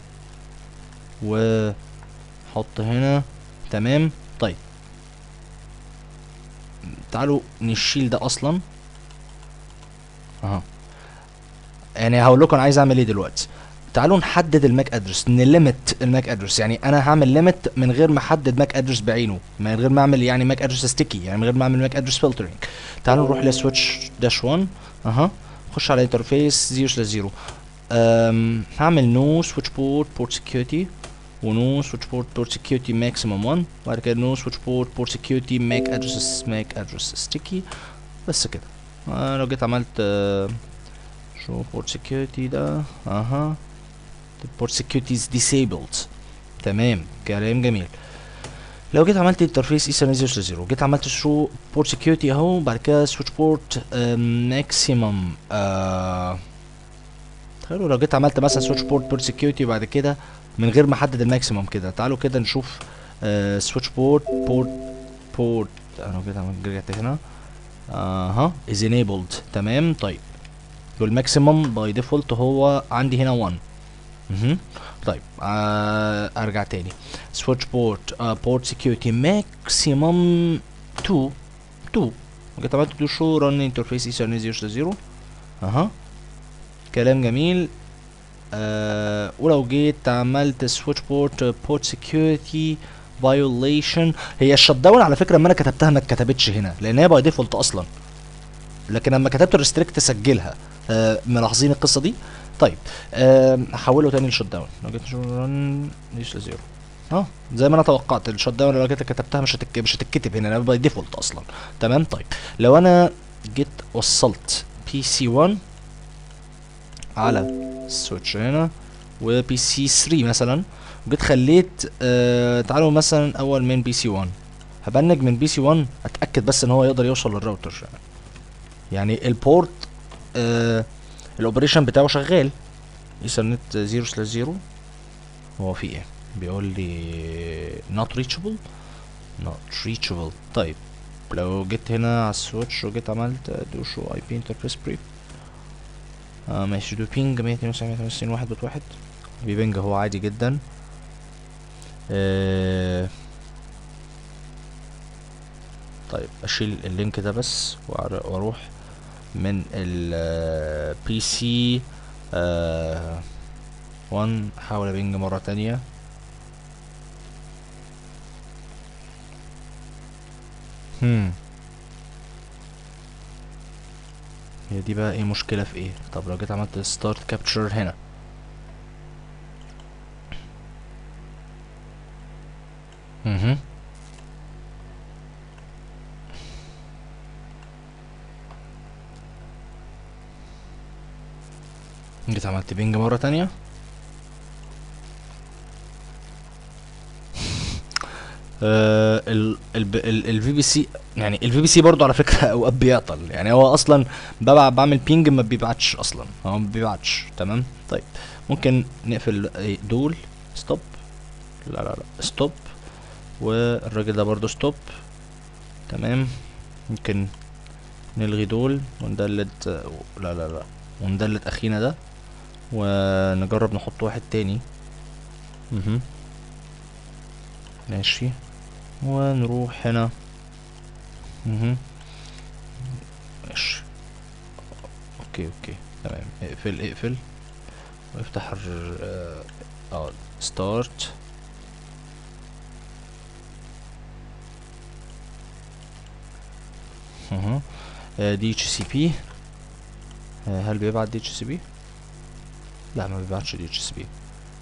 وحط هنا تمام طيب تعالوا نشيل ده اصلا اها يعني هقول لكم انا عايز اعمل ايه دلوقتي تعالوا نحدد الماك ادرس نليمت الماك ادرس يعني انا هعمل ليميت من غير ما احدد ماك ادرس بعينه من غير ما اعمل يعني ماك ادرس ستيكي يعني من غير ما اعمل ماك ادرس فلترنج تعالوا نروح لسويتش داش 1 اها خش على انترفيس 0 سلاش 0 أم هعمل نو سويتش بورت بورت سكيورتي ونو سويتش بورت بورت سكيورتي ماكسيمم 1 وبعد كده نو سويتش بورت بورت سكيورتي ماك ادرس ماك ادرس ستيكي بس كده آه لو جيت عملت آه شو بورت سكيورتي ده اها بورت سكيورتي از ديسيبلد تمام كلام جميل لو جيت عملت انترفيس ايثرنت 0 0 جيت عملت شو بورت سكيورتي اهو بعد كده سويتش بورت ماكسيمم تخيلوا لو جيت عملت مثلا سويتش بورت بورت سكيورتي وبعد كده من غير ما احدد الماكسيمم كده تعالوا كده نشوف سويتش بورت بورت بورت انا لو جيت عملت رجعت هنا اها از enabled تمام طيب والماكسيمم باي ديفولت هو عندي هنا 1 مهم. طيب آه ارجع تاني سويتش بورت بورت سكيورتي ماكسيمم 2 2 جيت عملت دو شو رن انترفيس ايثرنت 0 0 اها كلام جميل آه ولو جيت عملت سويتش بورت بورت سكيورتي فايوليشن هي الشت داون على فكره لما انا كتبتها ما اتكتبتش هنا لان هي باي ديفولت اصلا لكن لما كتبت الريستريكت سجلها آه ملاحظين القصه دي طيب آه هحوله تاني لشت داون لو جيت رن ليش زيرو اه زي ما انا توقعت الشت داون لو جيت كتبتها مش هتك... مش هتتكتب هنا باي ديفولت اصلا تمام طيب لو انا جيت وصلت بي سي 1 على السويتش هنا وبي سي 3 مثلا وجيت خليت آه تعالوا مثلا اول من بي سي 1 هبنج من بي سي 1 اتاكد بس ان هو يقدر يوصل للراوتر يعني, يعني البورت آه الاوبريشن بتاعه شغال ايثرنت 0 سلاش 0 هو في ايه بيقول لي not reachable not reachable طيب لو جيت هنا على السويتش وجيت عملت دو شو اي بي انترفيس بريف آه ماشي دو بينج 192 واحد دوت واحد بيبنج هو عادي جدا آه طيب اشيل اللينك ده بس واروح من ال بي سي 1 احاول ابنج مرة تانية هم هي دي بقى ايه مشكلة في ايه طب لو جيت عملت ستارت كابتشر هنا اها جيت عملت بينج مرة تانية آه ال ال الفي بي سي يعني الفي بي سي برضه على فكره اوقات بيعطل يعني هو اصلا ببع بعمل بينج ما بيبعتش اصلا هو ما بيبعتش تمام طيب ممكن نقفل دول ستوب لا لا لا ستوب والراجل ده برضه ستوب تمام ممكن نلغي دول وندلت لا لا لا وندلت اخينا ده ونجرب نحط واحد تاني اها ماشي ونروح هنا اها ماشي اوكي اوكي تمام اقفل اقفل وافتح اه ستارت اها دي اتش سي بي هل بيبعت دي اتش سي بي لا ما بيبعتش دي اتش سي بي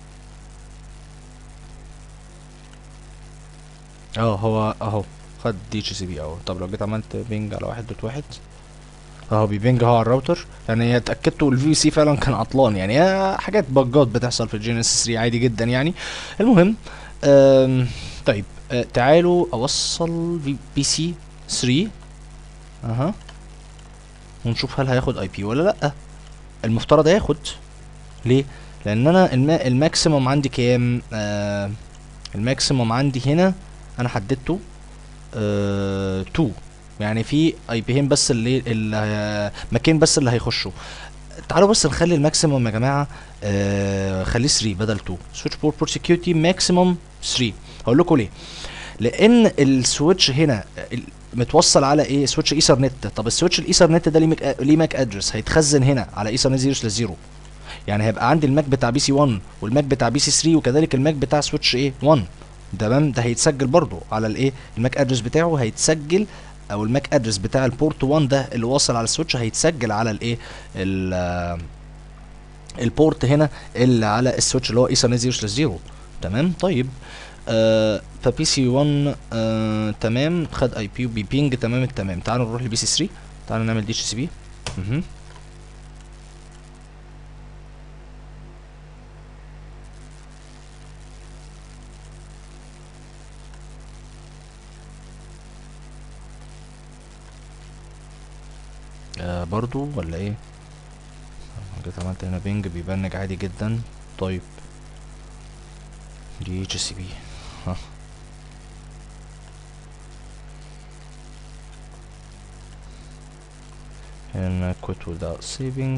اه هو اهو خد دي اتش سي بي اهو طب لو جيت عملت بينج على واحد دوت واحد اهو بيبينج اهو على الراوتر يعني اتاكدت الفي سي فعلا كان عطلان يعني حاجات بجات بتحصل في الجي ان اس 3 عادي جدا يعني المهم طيب آه تعالوا اوصل في بي سي 3 اها ونشوف هل هياخد اي بي ولا لا المفترض هياخد ليه لان انا الما الماكسيموم عندي كام آه الماكسيموم عندي هنا انا حددته آه 2 يعني في اي بيين بس اللي, اللي مكان بس اللي هيخشوا تعالوا بس نخلي الماكسيموم يا جماعه آه خليه 3 بدل 2 سويتش بورت بورت سكيورتي ماكسيموم 3 هقول لكم ليه لان السويتش هنا متوصل على ايه سويتش ايثرنت طب السويتش الايثرنت ده ليه ماك ليه ماك ادرس هيتخزن هنا على ايثرنت 0 سلاش 0 يعني هيبقى عندي الماك بتاع بي سي 1 والماك بتاع بي سي 3 وكذلك الماك بتاع سويتش ايه 1 تمام ده هيتسجل برضو على الايه الماك ادرس بتاعه هيتسجل او الماك ادرس بتاع البورت 1 ده اللي واصل على السويتش هيتسجل على الايه البورت هنا اللي على السويتش اللي هو ايثرنت 0 0 تمام طيب آه فبي سي 1 آه تمام خد اي بي وبي بينج تمام التمام تعالوا نروح لبي سي 3 تعالوا نعمل دي اتش سي بي مهم. آه برضو ولا ايه جيت عملت هنا بينج بيبنج عادي جدا طيب دي اتش سي بي ها هنا quit without saving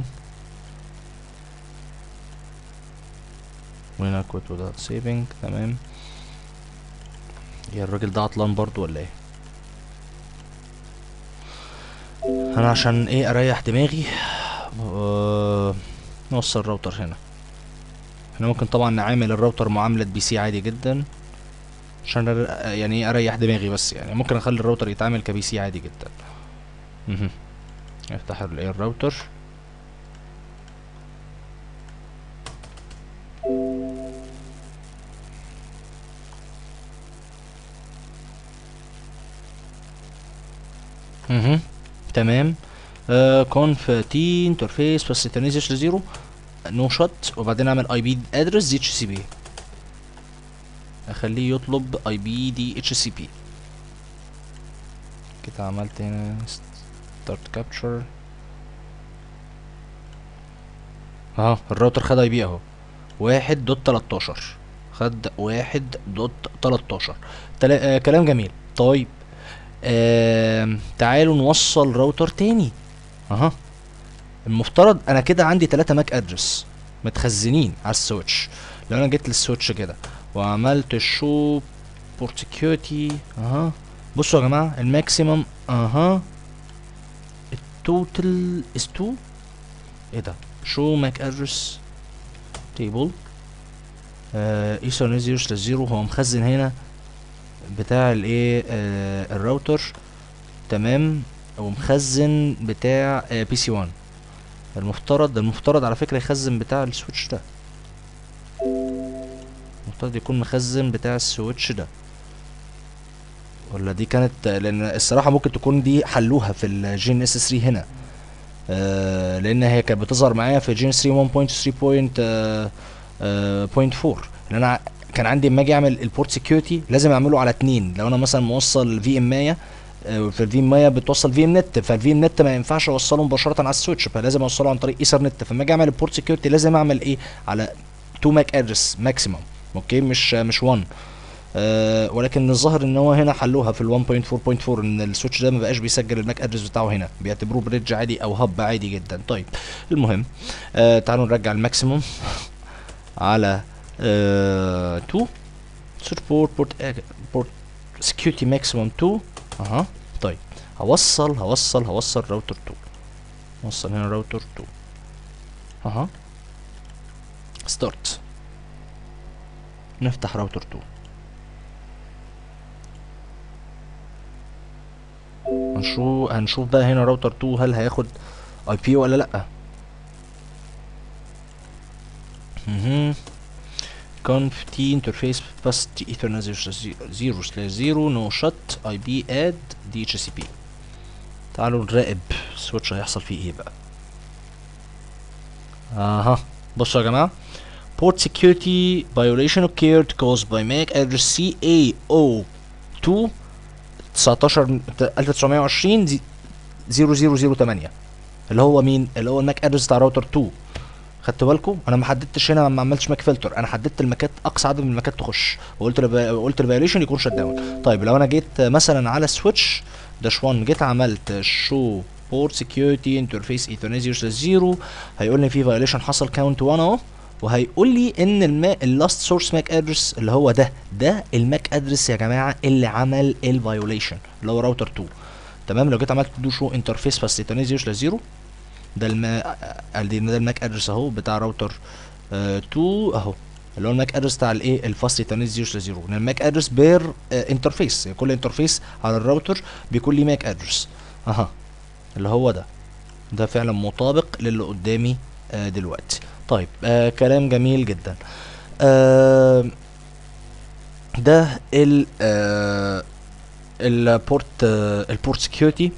وهنا quit without saving تمام يا الراجل ده عطلان برضو ولا ايه انا عشان ايه اريح دماغي آه، نوصل الراوتر هنا احنا ممكن طبعا نعامل الراوتر معاملة بي سي عادي جدا عشان أر- يعني ايه اريح دماغي بس يعني ممكن اخلي الراوتر يتعامل كبي سي عادي جدا مهم. افتح ال- ايه الراوتر مهم. تمام كونف تي انترفيس بس تنزلش لزيرو نو شوت وبعدين اعمل اي بي ادرس دي اتش سي بي اخليه يطلب اي بي دي اتش سي بي كده عملت هنا ستارت كابتشر اه الراوتر خد اي بي اهو واحد دوت تلاتاشر خد واحد دوت تلاتاشر تلا... آه كلام جميل طيب آه تعالوا نوصل راوتر تاني اها المفترض انا كده عندي تلاتة ماك ادرس متخزنين على السويتش لو انا جيت للسويتش كده وعملت شو بورت سكيورتي اها بصوا يا جماعه الماكسيمم اها التوتال از 2 ايه ده شو ماك ادرس تيبل ايثرنت 0 0 هو مخزن هنا بتاع الايه آه الراوتر تمام ومخزن بتاع بي سي 1 المفترض ده المفترض على فكره يخزن بتاع السويتش ده المفترض يكون مخزن بتاع السويتش ده ولا دي كانت لان الصراحه ممكن تكون دي حلوها في الجي ان اس 3 هنا آه لان هي كانت بتظهر معايا في جين 3 1.3.4 لان انا كان عندي اما اجي اعمل البورت سكيورتي لازم اعمله على اتنين لو انا مثلا موصل في ام مايا في الفي ام مايا بتوصل في ام نت فالفي ام نت ما ينفعش اوصله مباشره على السويتش فلازم اوصله عن طريق ايثر نت فلما اجي اعمل البورت سكيورتي لازم اعمل ايه على 2 ماك ادرس ماكسيمم اوكي مش مش 1 أه ولكن الظاهر ان هو هنا حلوها في ال 1.4.4 ان السويتش ده ما بقاش بيسجل الماك ادرس بتاعه هنا بيعتبروه بريدج عادي او هب عادي جدا طيب المهم أه تعالوا نرجع الماكسيموم على أه 2 سويتش بورت بورت بورت سكيورتي ماكسيموم 2 اها طيب هوصل هوصل هوصل راوتر 2 وصل هنا راوتر 2 اها ستارت نفتح راوتر 2 هنشوف هنشوف بقى هنا راوتر 2 هل هياخد اي بي ولا لا اها conf t interface bus t ethernet 0 slash 0 no shut ip add dhcp تعالوا نراقب السويتش هيحصل فيه ايه بقى اها بصوا يا جماعه port security violation occurred caused by MAC address CAO2 19 1920 زي- 0008 اللي هو مين اللي هو الماك ادرس بتاع راوتر 2 خدتوا بالكم انا ما حددتش هنا ما عملتش ماك فلتر انا حددت الماكات اقصى عدد من الماكات تخش وقلت الب- قلت الفايوليشن يكون شت داون طيب لو انا جيت مثلا على سويتش داش 1 جيت عملت شو بورت سكيورتي انترفيس ايثرنت 0 هيقول لي في فايوليشن حصل كاونت 1 اهو وهيقول لي ان الما اللاست سورس ماك ادرس اللي هو ده ده الماك ادرس يا جماعه اللي عمل الفايوليشن اللي هو راوتر 2 تمام لو جيت عملت دو شو انترفيس بس ايثرنت 0 ده الما قال لي ان ده الماك ادرس اهو بتاع راوتر 2 اهو اللي هو الماك ادرس بتاع الايه الفاست ايثرنت 0 لان الماك ادرس بير انترفيس كل انترفيس على الراوتر بيكون ليه ماك ادرس اها اللي هو ده ده فعلا مطابق للي قدامي آه دلوقتي طيب آه كلام جميل جدا آه ده ال آه البورت آه البورت سكيورتي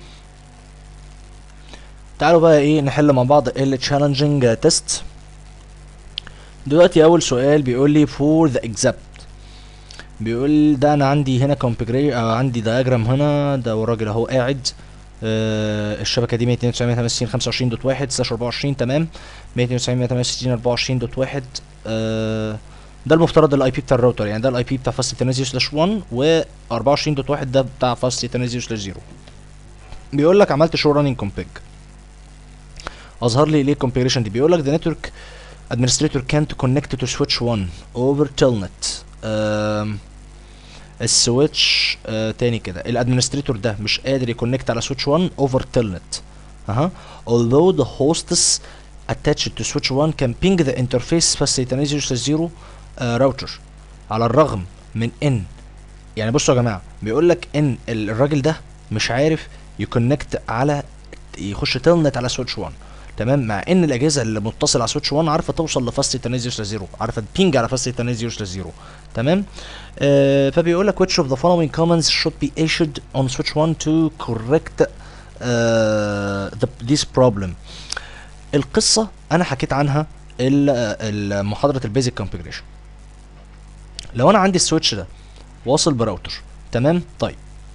تعالوا بقى ايه نحل مع بعض التشالنجينج تيست دلوقتي اول سؤال بيقول لي فور ذا اكزابت بيقول ده انا عندي هنا كونفيجري آه عندي دياجرام هنا ده والراجل اهو قاعد آه الشبكه دي 192 25.1 سلاش 24 تمام 192 24 آه ده المفترض الاي بي بتاع الراوتر يعني ده الاي بي بتاع فاست تنازيو سلاش 1 و 24.1 ده بتاع فاست تنازيو سلاش 0 بيقول لك عملت شو راننج كونفيج اظهر لي ليه الكونفيجريشن دي بيقول لك the network administrator can't connect to switch 1 over telnet آم، السويتش آه تاني كده الادمنستريتور ده مش قادر يكونكت على سويتش 1 اوفر تلنت اها although the hostess attached to switch 1 can ping the interface facilitator zero آه router على الرغم من ان يعني بصوا يا جماعه بيقول لك ان الراجل ده مش عارف يكونكت على يخش تلنت على سويتش 1 تمام مع ان الاجهزه اللي متصله على سويتش 1 عارفه توصل لفاست تنازيوس لزيرو عارفه تبينج على فاست تنازيوس لزيرو تمام آه فبيقول لك which of the following commands should be issued on switch 1 to correct uh, the, this problem القصه انا حكيت عنها ال- ال- محاضره البيزك كونفيجريشن لو انا عندي السويتش ده واصل براوتر تمام طيب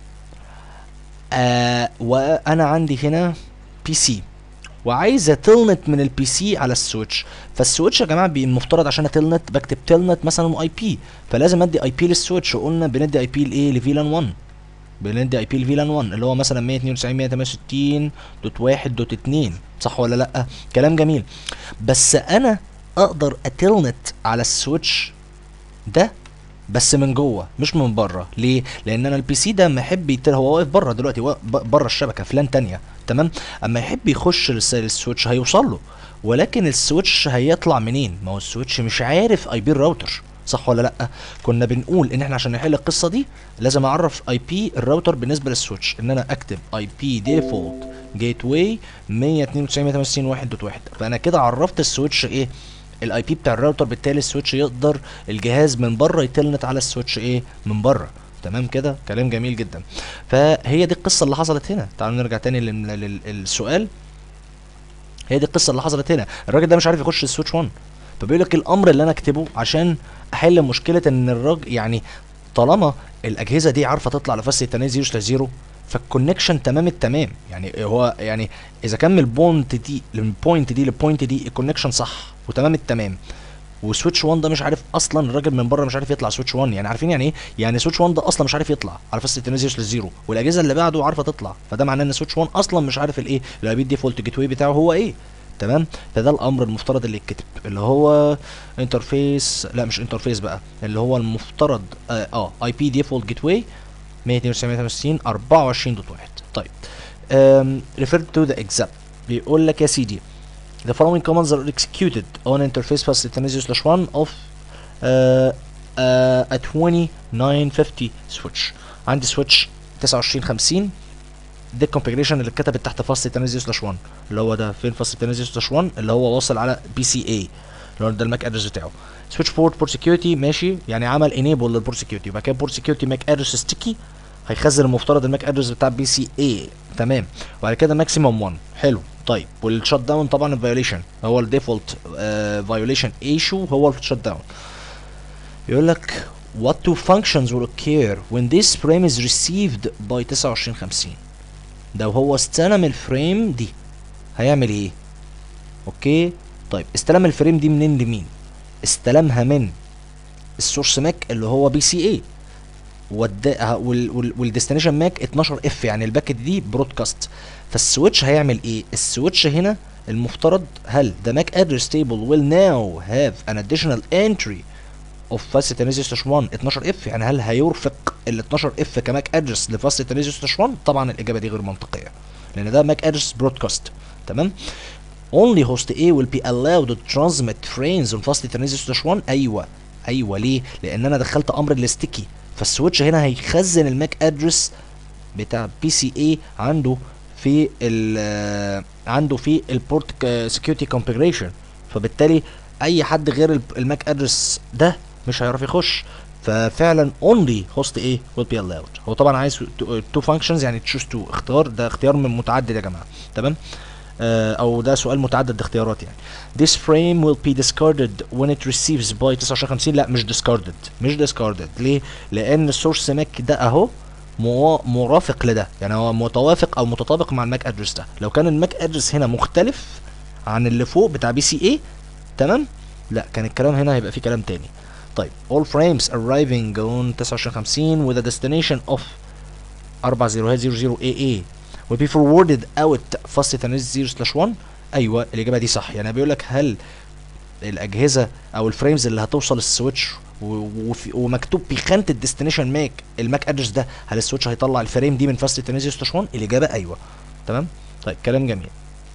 آه وانا عندي هنا بي سي وعايز اتلنت من البي سي على السويتش فالسويتش يا جماعه بي- المفترض عشان اتلنت بكتب تلنت مثلا اي بي فلازم ادي اي بي للسويتش وقلنا بندي اي بي لايه لفيلان 1 بندي اي بي لفيلان 1 اللي هو مثلا 192 168 دوت 1 دوت 2 صح ولا لا كلام جميل بس انا اقدر اتلنت على السويتش ده بس من جوه مش من بره ليه لان انا البي سي ده ما يحب يتل هو واقف بره دلوقتي وا- ب- بره الشبكه فلان تانية تمام اما يحب يخش للس- للسويتش هيوصل له ولكن السويتش هيطلع منين ما هو السويتش مش عارف اي بي الراوتر صح ولا لا كنا بنقول ان احنا عشان نحل القصه دي لازم اعرف اي بي الراوتر بالنسبه للسويتش ان انا اكتب اي بي ديفولت جيت واي 192.168.1 فانا كده عرفت السويتش ايه الاي بي بتاع الراوتر بالتالي السويتش يقدر الجهاز من بره يتلنت على السويتش ايه من بره تمام كده كلام جميل جدا فهي دي القصه اللي حصلت هنا تعالوا نرجع تاني لل- لل- للسؤال هي دي القصه اللي حصلت هنا الراجل ده مش عارف يخش السويتش 1 فبيقول لك الامر اللي انا اكتبه عشان احل مشكله ان الراجل يعني طالما الاجهزه دي عارفه تطلع لفاست تنازيوس لزيرو فالكونكشن تمام التمام يعني هو يعني اذا كان من البوينت دي من البوينت دي للبوينت دي الكونكشن صح وتمام التمام وسويتش 1 ده مش عارف اصلا الراجل من بره مش عارف يطلع سويتش 1 يعني عارفين يعني ايه يعني سويتش 1 ده اصلا مش عارف يطلع على فاست تنازيوس للزيرو والاجهزه اللي بعده عارفه تطلع فده معناه ان سويتش 1 اصلا مش عارف الايه الاي بي ديفولت جيت واي بتاعه هو ايه تمام فده الامر المفترض اللي يتكتب اللي هو انترفيس لا مش انترفيس بقى اللي هو المفترض اه اي بي ديفولت جيت واي 192 24 دوت 1 طيب um, refer to the example بيقول لك يا سيدي the following commands are executed on interface bus Tennessee slash 1 of uh, uh, a 2950 switch عندي switch 2950 دي الكونفجريشن اللي اتكتبت تحت فاست تنازيو سلاش 1 اللي هو ده فين فاست تنازيو سلاش 1 اللي هو واصل على بي سي اي اللي هو ده الماك ادرس بتاعه سويتش بورت بورت سكيورتي ماشي يعني عمل انيبل للبورت سكيورتي وبعد كده بورت سكيورتي ماك ادرس ستيكي هيخزن المفترض الماك ادرس بتاع بي سي اي تمام وبعد كده ماكسيموم 1 حلو طيب والشت داون طبعا الفيوليشن هو الديفولت فيوليشن ايشو هو الشت داون يقول لك what two functions will occur when this frame is received by 2950 ده وهو استلم الفريم دي هيعمل ايه اوكي طيب استلم الفريم دي منين لمين استلمها من السورس ماك اللي هو بي سي اي والديستنيشن ماك 12 اف يعني الباكت دي برودكاست فالسويتش هيعمل ايه السويتش هنا المفترض هل the MAC address table will now have an additional entry of fast Tennessee 1 12 اف يعني هل هيرفق ال 12 اف كماك ادرس لفاست Tennessee 1 طبعا الاجابه دي غير منطقيه لان ده ماك ادرس برودكاست تمام only host A will be allowed to transmit frames on fast Tennessee 1 ايوه ايوه ليه لان انا دخلت امر الاستيكي فالسويتش هنا هيخزن الماك ادرس بتاع بي سي اي عنده في ال عنده في البورت سكيورتي كونفيجريشن فبالتالي اي حد غير ال- الماك ادرس ده مش هيعرف يخش ففعلا only host A will be allowed هو طبعا عايز تو functions يعني choose to اختار ده اختيار من متعدد يا جماعه تمام آه، او ده سؤال متعدد اختيارات يعني this frame will be discarded when it receives by 5950 لا مش discarded مش discarded ليه لان السورس ماك ده اهو موا- مرافق لده يعني هو متوافق او متطابق مع الماك ادرس ده لو كان الماك ادرس هنا مختلف عن اللي فوق بتاع بي سي اي تمام لا كان الكلام هنا هيبقى فيه كلام تاني طيب all frames arriving on 2950 with a destination of 4000 AA will be forwarded out fast ethernet 0 slash 1 ايوه الاجابه دي صح يعني بيقول لك هل الاجهزه او الفريمز اللي هتوصل السويتش و- وفي- ومكتوب في خانه الديستنيشن ماك الماك ادرس ده هل السويتش هيطلع الفريم دي من فاست ethernet 0 slash 1 الاجابه ايوه تمام طيب كلام جميل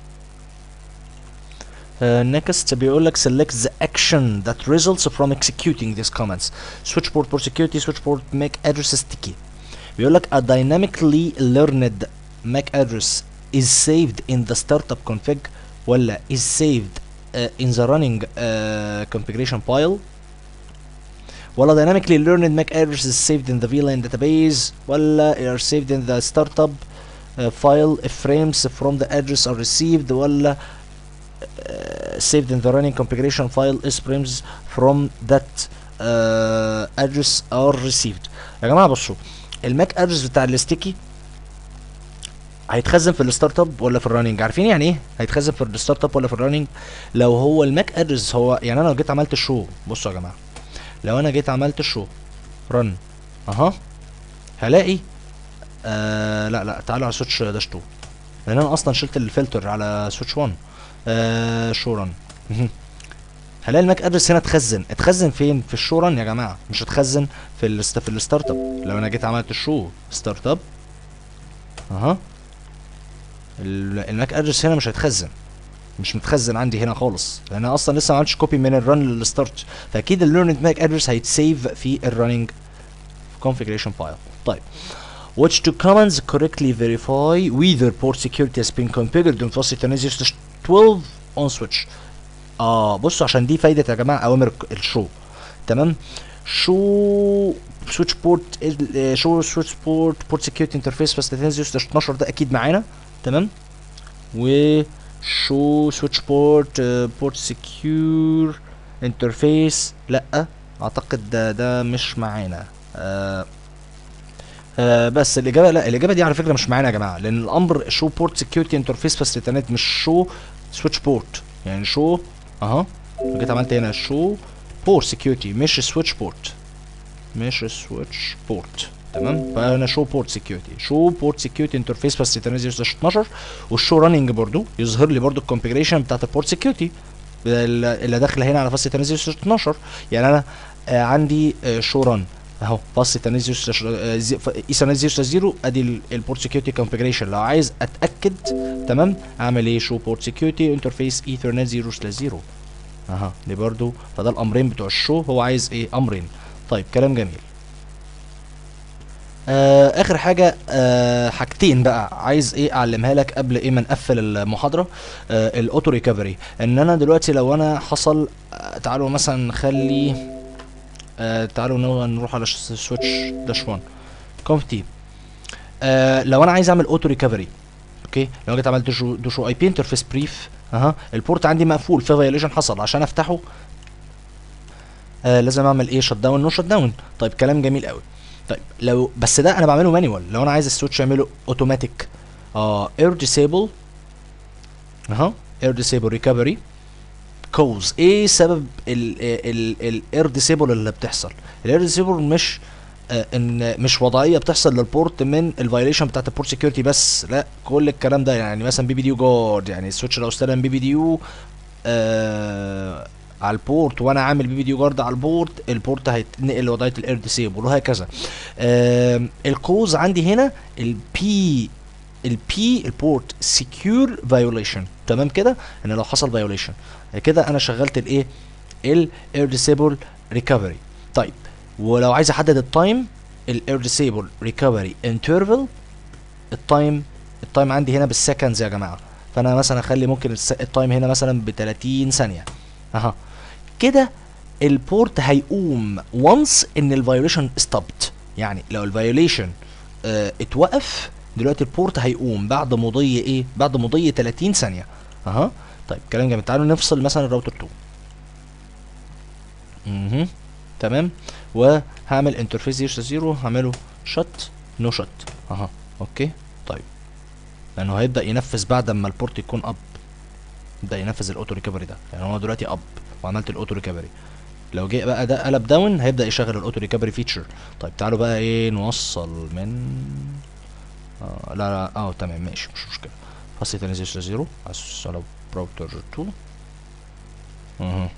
نيكست بيقول لك select the action that results from executing these commands switchboard port security switchboard MAC address sticky بيقول لك a dynamically learned MAC address is saved in the startup config ولا is saved uh, in the running uh, configuration file ولا dynamically learned MAC address is saved in the VLAN database ولا are saved in the startup uh, file if frames from the address are received ولا uh, saved in the running configuration file is frames from that uh, address are received يا جماعه بصوا الماك ادرس بتاع الستيكي هيتخزن في الستارت اب ولا في الرننج عارفين يعني ايه هيتخزن في الستارت اب ولا في الرننج لو هو الماك ادرس هو يعني انا لو جيت عملت شو بصوا يا جماعه لو انا جيت عملت شو رن اها هلاقي آه لا لا تعالوا على سويتش داش 2 لان انا اصلا شلت الفلتر على سويتش 1 آه شو رن هلاقي الماك ادرس هنا اتخزن اتخزن فين في الشو رن يا جماعه مش اتخزن في الست في الستارت اب لو انا جيت عملت الشو ستارت اب اها ال- الماك ادرس هنا مش هيتخزن مش متخزن عندي هنا خالص لان انا اصلا لسه ما عملتش كوبي من الرن للستارت فاكيد الليرند ماك ادرس هيتسيف في الرننج configuration file طيب which two commands correctly verify whether port security has been configured in fast ethernet 12 on switch اه بصوا عشان دي فايده يا جماعه اوامر الشو تمام شو سويتش بورت شو سويتش بورت بورت سكيورتي انترفيس فاست 12 ده اكيد معانا تمام وشو سويتش بورت بورت سكيور انترفيس لا اعتقد ده ده مش معانا آه آه بس الاجابه لا الاجابه دي على فكره مش معانا يا جماعه لان الامر شو بورت سكيورتي انترفيس فاست مش شو سويتش بورت يعني شو اها لو جيت عملت هنا شو بورت سكيورتي مش سويتش بورت مش سويتش بورت تمام فانا شو بورت سكيورتي شو بورت سكيورتي انترفيس بس 12 والشو راننج برضو يظهر لي برضو الكونفيجريشن بتاعت البورت سكيورتي اللي داخله هنا على فاست 12 يعني انا آه عندي آه شو ران اهو فاست ايثرنت 0 0 ادي البورت سكيورتي كونفيجريشن لو عايز اتاكد تمام اعمل ايه شو بورت سكيورتي انترفيس ايثرنت 0 0 اها دي برضو فده الامرين بتوع الشو هو عايز ايه امرين طيب كلام جميل آه اخر حاجه آه حاجتين بقى عايز ايه اعلمها لك قبل ايه ما نقفل المحاضره آه الاوتو ريكفري ان انا دلوقتي لو انا حصل آه تعالوا مثلا نخلي آه تعالوا نو- نروح على سويتش داش 1 كونف تي آه لو انا عايز اعمل اوتو ريكفري اوكي لو جيت عملت شو شو اي بي انترفيس بريف اها البورت عندي مقفول في فايوليشن حصل عشان افتحه آه لازم اعمل ايه شت داون نو شت داون طيب كلام جميل قوي طيب لو بس ده انا بعمله مانيوال لو انا عايز السويتش اعمله اوتوماتيك اه اير ديسيبل اها اير ديسيبل ريكفري كوز ايه سبب الاير ديسيبل اللي بتحصل الاير ديسيبل مش آه ان مش وضعيه بتحصل للبورت من الفايوليشن بتاعت البورت سكيورتي بس لا كل الكلام ده يعني مثلا بي بي دي جارد يعني السويتش لو استلم بي بي دي يو آه على البورت وانا عامل بي بي دي جارد على البورت البورت هيتنقل لوضعيه الاير ديسيبل وهكذا آه الكوز عندي هنا البي البي البورت سكيور فايوليشن تمام كده ان لو حصل فايوليشن كده انا شغلت الايه الاير ديسيبل ريكفري طيب ولو عايز احدد التايم الاير ديسيبل ريكفري انترفال التايم التايم عندي هنا بالسكندز يا جماعه فانا مثلا اخلي ممكن الس- التايم هنا مثلا ب 30 ثانيه اها كده البورت هيقوم وانس ان الفايوليشن ستوبت يعني لو الفايوليشن اه اتوقف دلوقتي البورت هيقوم بعد مضي ايه بعد مضي 30 ثانيه اها طيب كلام جميل تعالوا نفصل مثلا الراوتر 2 اها تمام وهعمل انترفيس 0 0 هعمله شت نو شت اها اوكي طيب لانه هيبدا ينفذ بعد ما البورت يكون اب يبدا ينفذ الاوتو ريكفري ده يعني هو دلوقتي اب وعملت الاوتو ريكفري لو جه بقى ده قلب داون هيبدا يشغل الاوتو ريكفري فيتشر طيب تعالوا بقى ايه نوصل من آه لا لا اه تمام ماشي مش مشكله فاصل تاني زيرو زيرو على براوتر 2 اها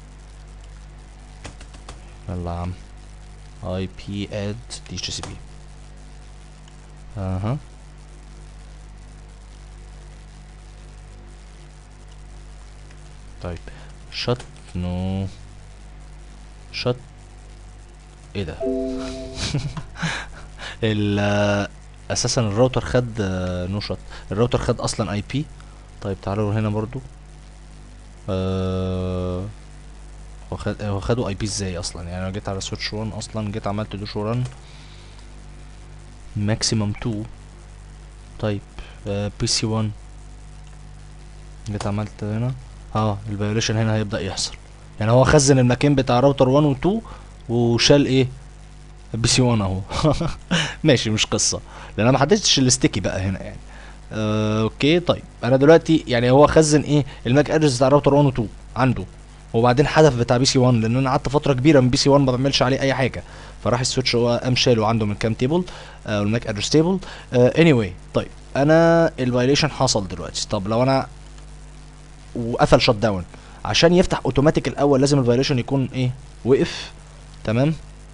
يلا يا عم اي بي اد دي اتش سي بي اها طيب شت نو شت ايه ده ال اساسا الراوتر خد نو شت الراوتر خد اصلا اي بي طيب تعالوا هنا برضو آه هو خد هو خدوا اي بي ازاي اصلا يعني انا جيت على سويتش 1 اصلا جيت عملت دوش ران ماكسيمم 2 طيب آه بي سي 1 جيت عملت هنا اه الفيوليشن هنا هيبدا يحصل يعني هو خزن المكان بتاع راوتر 1 و 2 وشال ايه بي سي 1 اهو ماشي مش قصه لان انا ما حددتش الستيكي بقى هنا يعني آه اوكي طيب انا دلوقتي يعني هو خزن ايه الماك ادرس بتاع راوتر 1 و 2 عنده وبعدين حذف بتاع بي سي 1 لان انا قعدت فتره كبيره من بي سي 1 ما بعملش عليه اي حاجه فراح السويتش هو قام شاله عنده من كام تيبل آه والماك ادرس تيبل اني واي طيب انا الفايليشن حصل دلوقتي طب لو انا وقفل شت داون عشان يفتح اوتوماتيك الاول لازم الفايليشن يكون ايه وقف تمام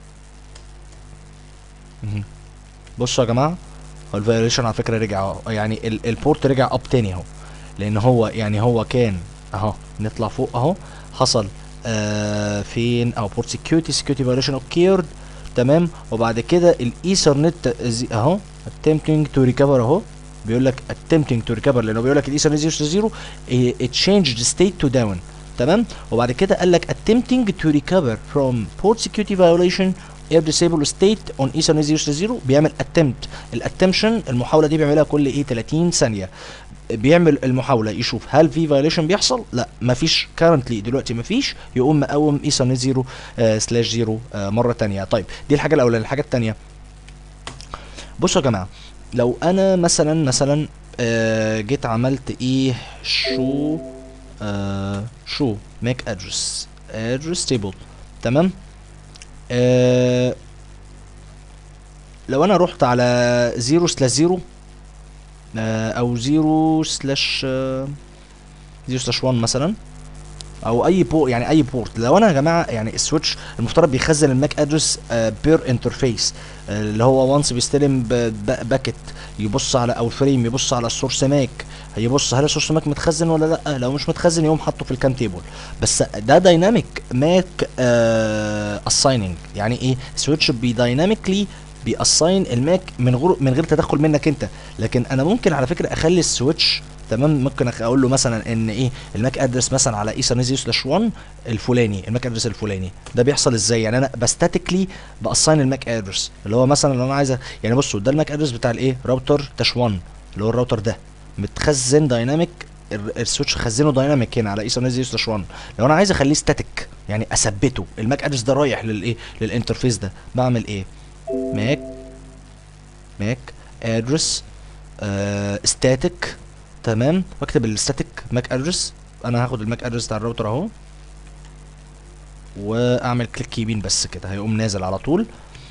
مهم. بصوا يا جماعه هو الفايليشن على فكره رجع اهو يعني ال- البورت رجع اب تاني اهو لان هو يعني هو كان اهو نطلع فوق اهو حصل آه فين او بورت سكيورتي سكيورتي فايليشن اوكيرد تمام وبعد كده الايثرنت اهو attempting to recover اهو بيقول لك attempting to recover لانه بيقول لك الايثرنت 0 0 it changed state to down تمام وبعد كده قال لك attempting to recover from port security violation air disable state on ethernet 0 0 بيعمل attempt الاتمشن المحاوله دي بيعملها كل ايه 30 ثانيه بيعمل المحاوله يشوف هل في فايوليشن بيحصل لا مفيش كارنتلي دلوقتي مفيش يقوم مقوم ايثرنت 0 سلاش 0 مره تانية طيب دي الحاجه الاولانيه الحاجه التانية بصوا يا جماعه لو انا مثلا مثلا آه جيت عملت ايه شو آه شو ماك ادرس ادرس تيبل تمام آه لو انا رحت على 0 سلاش 0 آه او 0 سلاش 0 سلاش 1 مثلا او اي بورت يعني اي بورت لو انا يا جماعه يعني السويتش المفترض بيخزن الماك ادرس بير انترفيس اللي هو وانس بيستلم باكت يبص على او فريم يبص على السورس ماك هيبص هل السورس ماك متخزن ولا لا لو مش متخزن يقوم حاطه في الكام تيبل بس ده دايناميك ماك اسايننج يعني ايه سويتش بيدايناميكلي بيأساين الماك من غير من غير تدخل منك انت لكن انا ممكن على فكره اخلي السويتش تمام ممكن اقول له مثلا ان ايه الماك ادرس مثلا على ايثرنت سلاش 1 الفلاني الماك ادرس الفلاني ده بيحصل ازاي يعني انا بستاتيكلي باساين الماك ادرس اللي هو مثلا لو انا عايز يعني بصوا ده الماك ادرس بتاع الايه راوتر تاش 1 اللي هو الراوتر ده متخزن دايناميك السويتش خزنه دايناميك هنا على ايثرنت سلاش 1 لو انا عايز اخليه ستاتيك يعني اثبته الماك ادرس ده رايح للايه للانترفيس ده بعمل ايه ماك ماك ادرس ستاتيك تمام واكتب الستاتيك ماك ادرس انا هاخد الماك ادرس بتاع الراوتر اهو واعمل كليك يمين بس كده هيقوم نازل على طول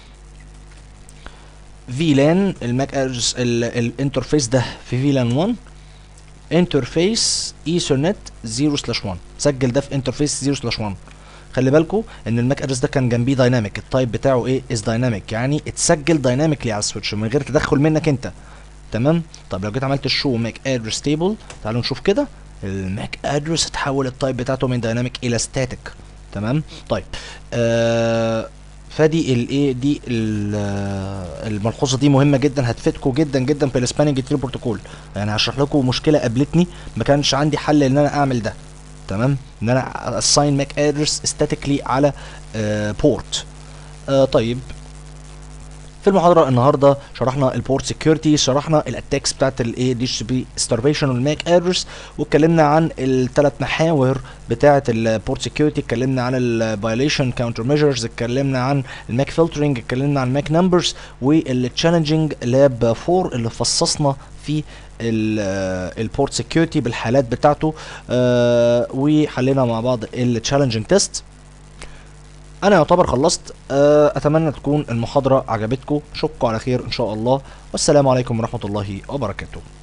فيلان الماك ادرس الانترفيس ده في فيلان 1 انترفيس ايثرنت 0 سلاش 1 سجل ده في انترفيس 0 سلاش 1 خلي بالكم ان الماك ادرس ده كان جنبيه دايناميك التايب بتاعه ايه از دايناميك يعني اتسجل دايناميكلي على السويتش من غير تدخل منك انت تمام طب لو جيت عملت الشو ماك ادرس تيبل تعالوا نشوف كده الماك ادرس اتحول التايب بتاعته من دايناميك الى ستاتيك تمام طيب آه فدي الايه دي الملحوظه دي مهمه جدا هتفيدكم جدا جدا في السباننج تري بروتوكول يعني هشرح لكم مشكله قابلتني ما كانش عندي حل ان انا اعمل ده تمام ان انا assign MAC address statically على بورت آه طيب في المحاضرة النهاردة شرحنا البورت سكيورتي شرحنا الاتاكس بتاعت الاي دي اتش بي ستارفيشن والماك ادرس واتكلمنا عن الثلاث محاور بتاعة البورت سكيورتي اتكلمنا عن الفايوليشن كاونتر ميجرز اتكلمنا عن الماك فلترنج اتكلمنا عن الماك نمبرز والتشالنجينج لاب 4 اللي فصصنا فيه البورت سكيورتي بالحالات بتاعته آه وحلينا مع بعض التشالنجينج تيست انا يعتبر خلصت آه، اتمنى تكون المحاضرة عجبتكم اشوفكم على خير ان شاء الله والسلام عليكم ورحمة الله وبركاته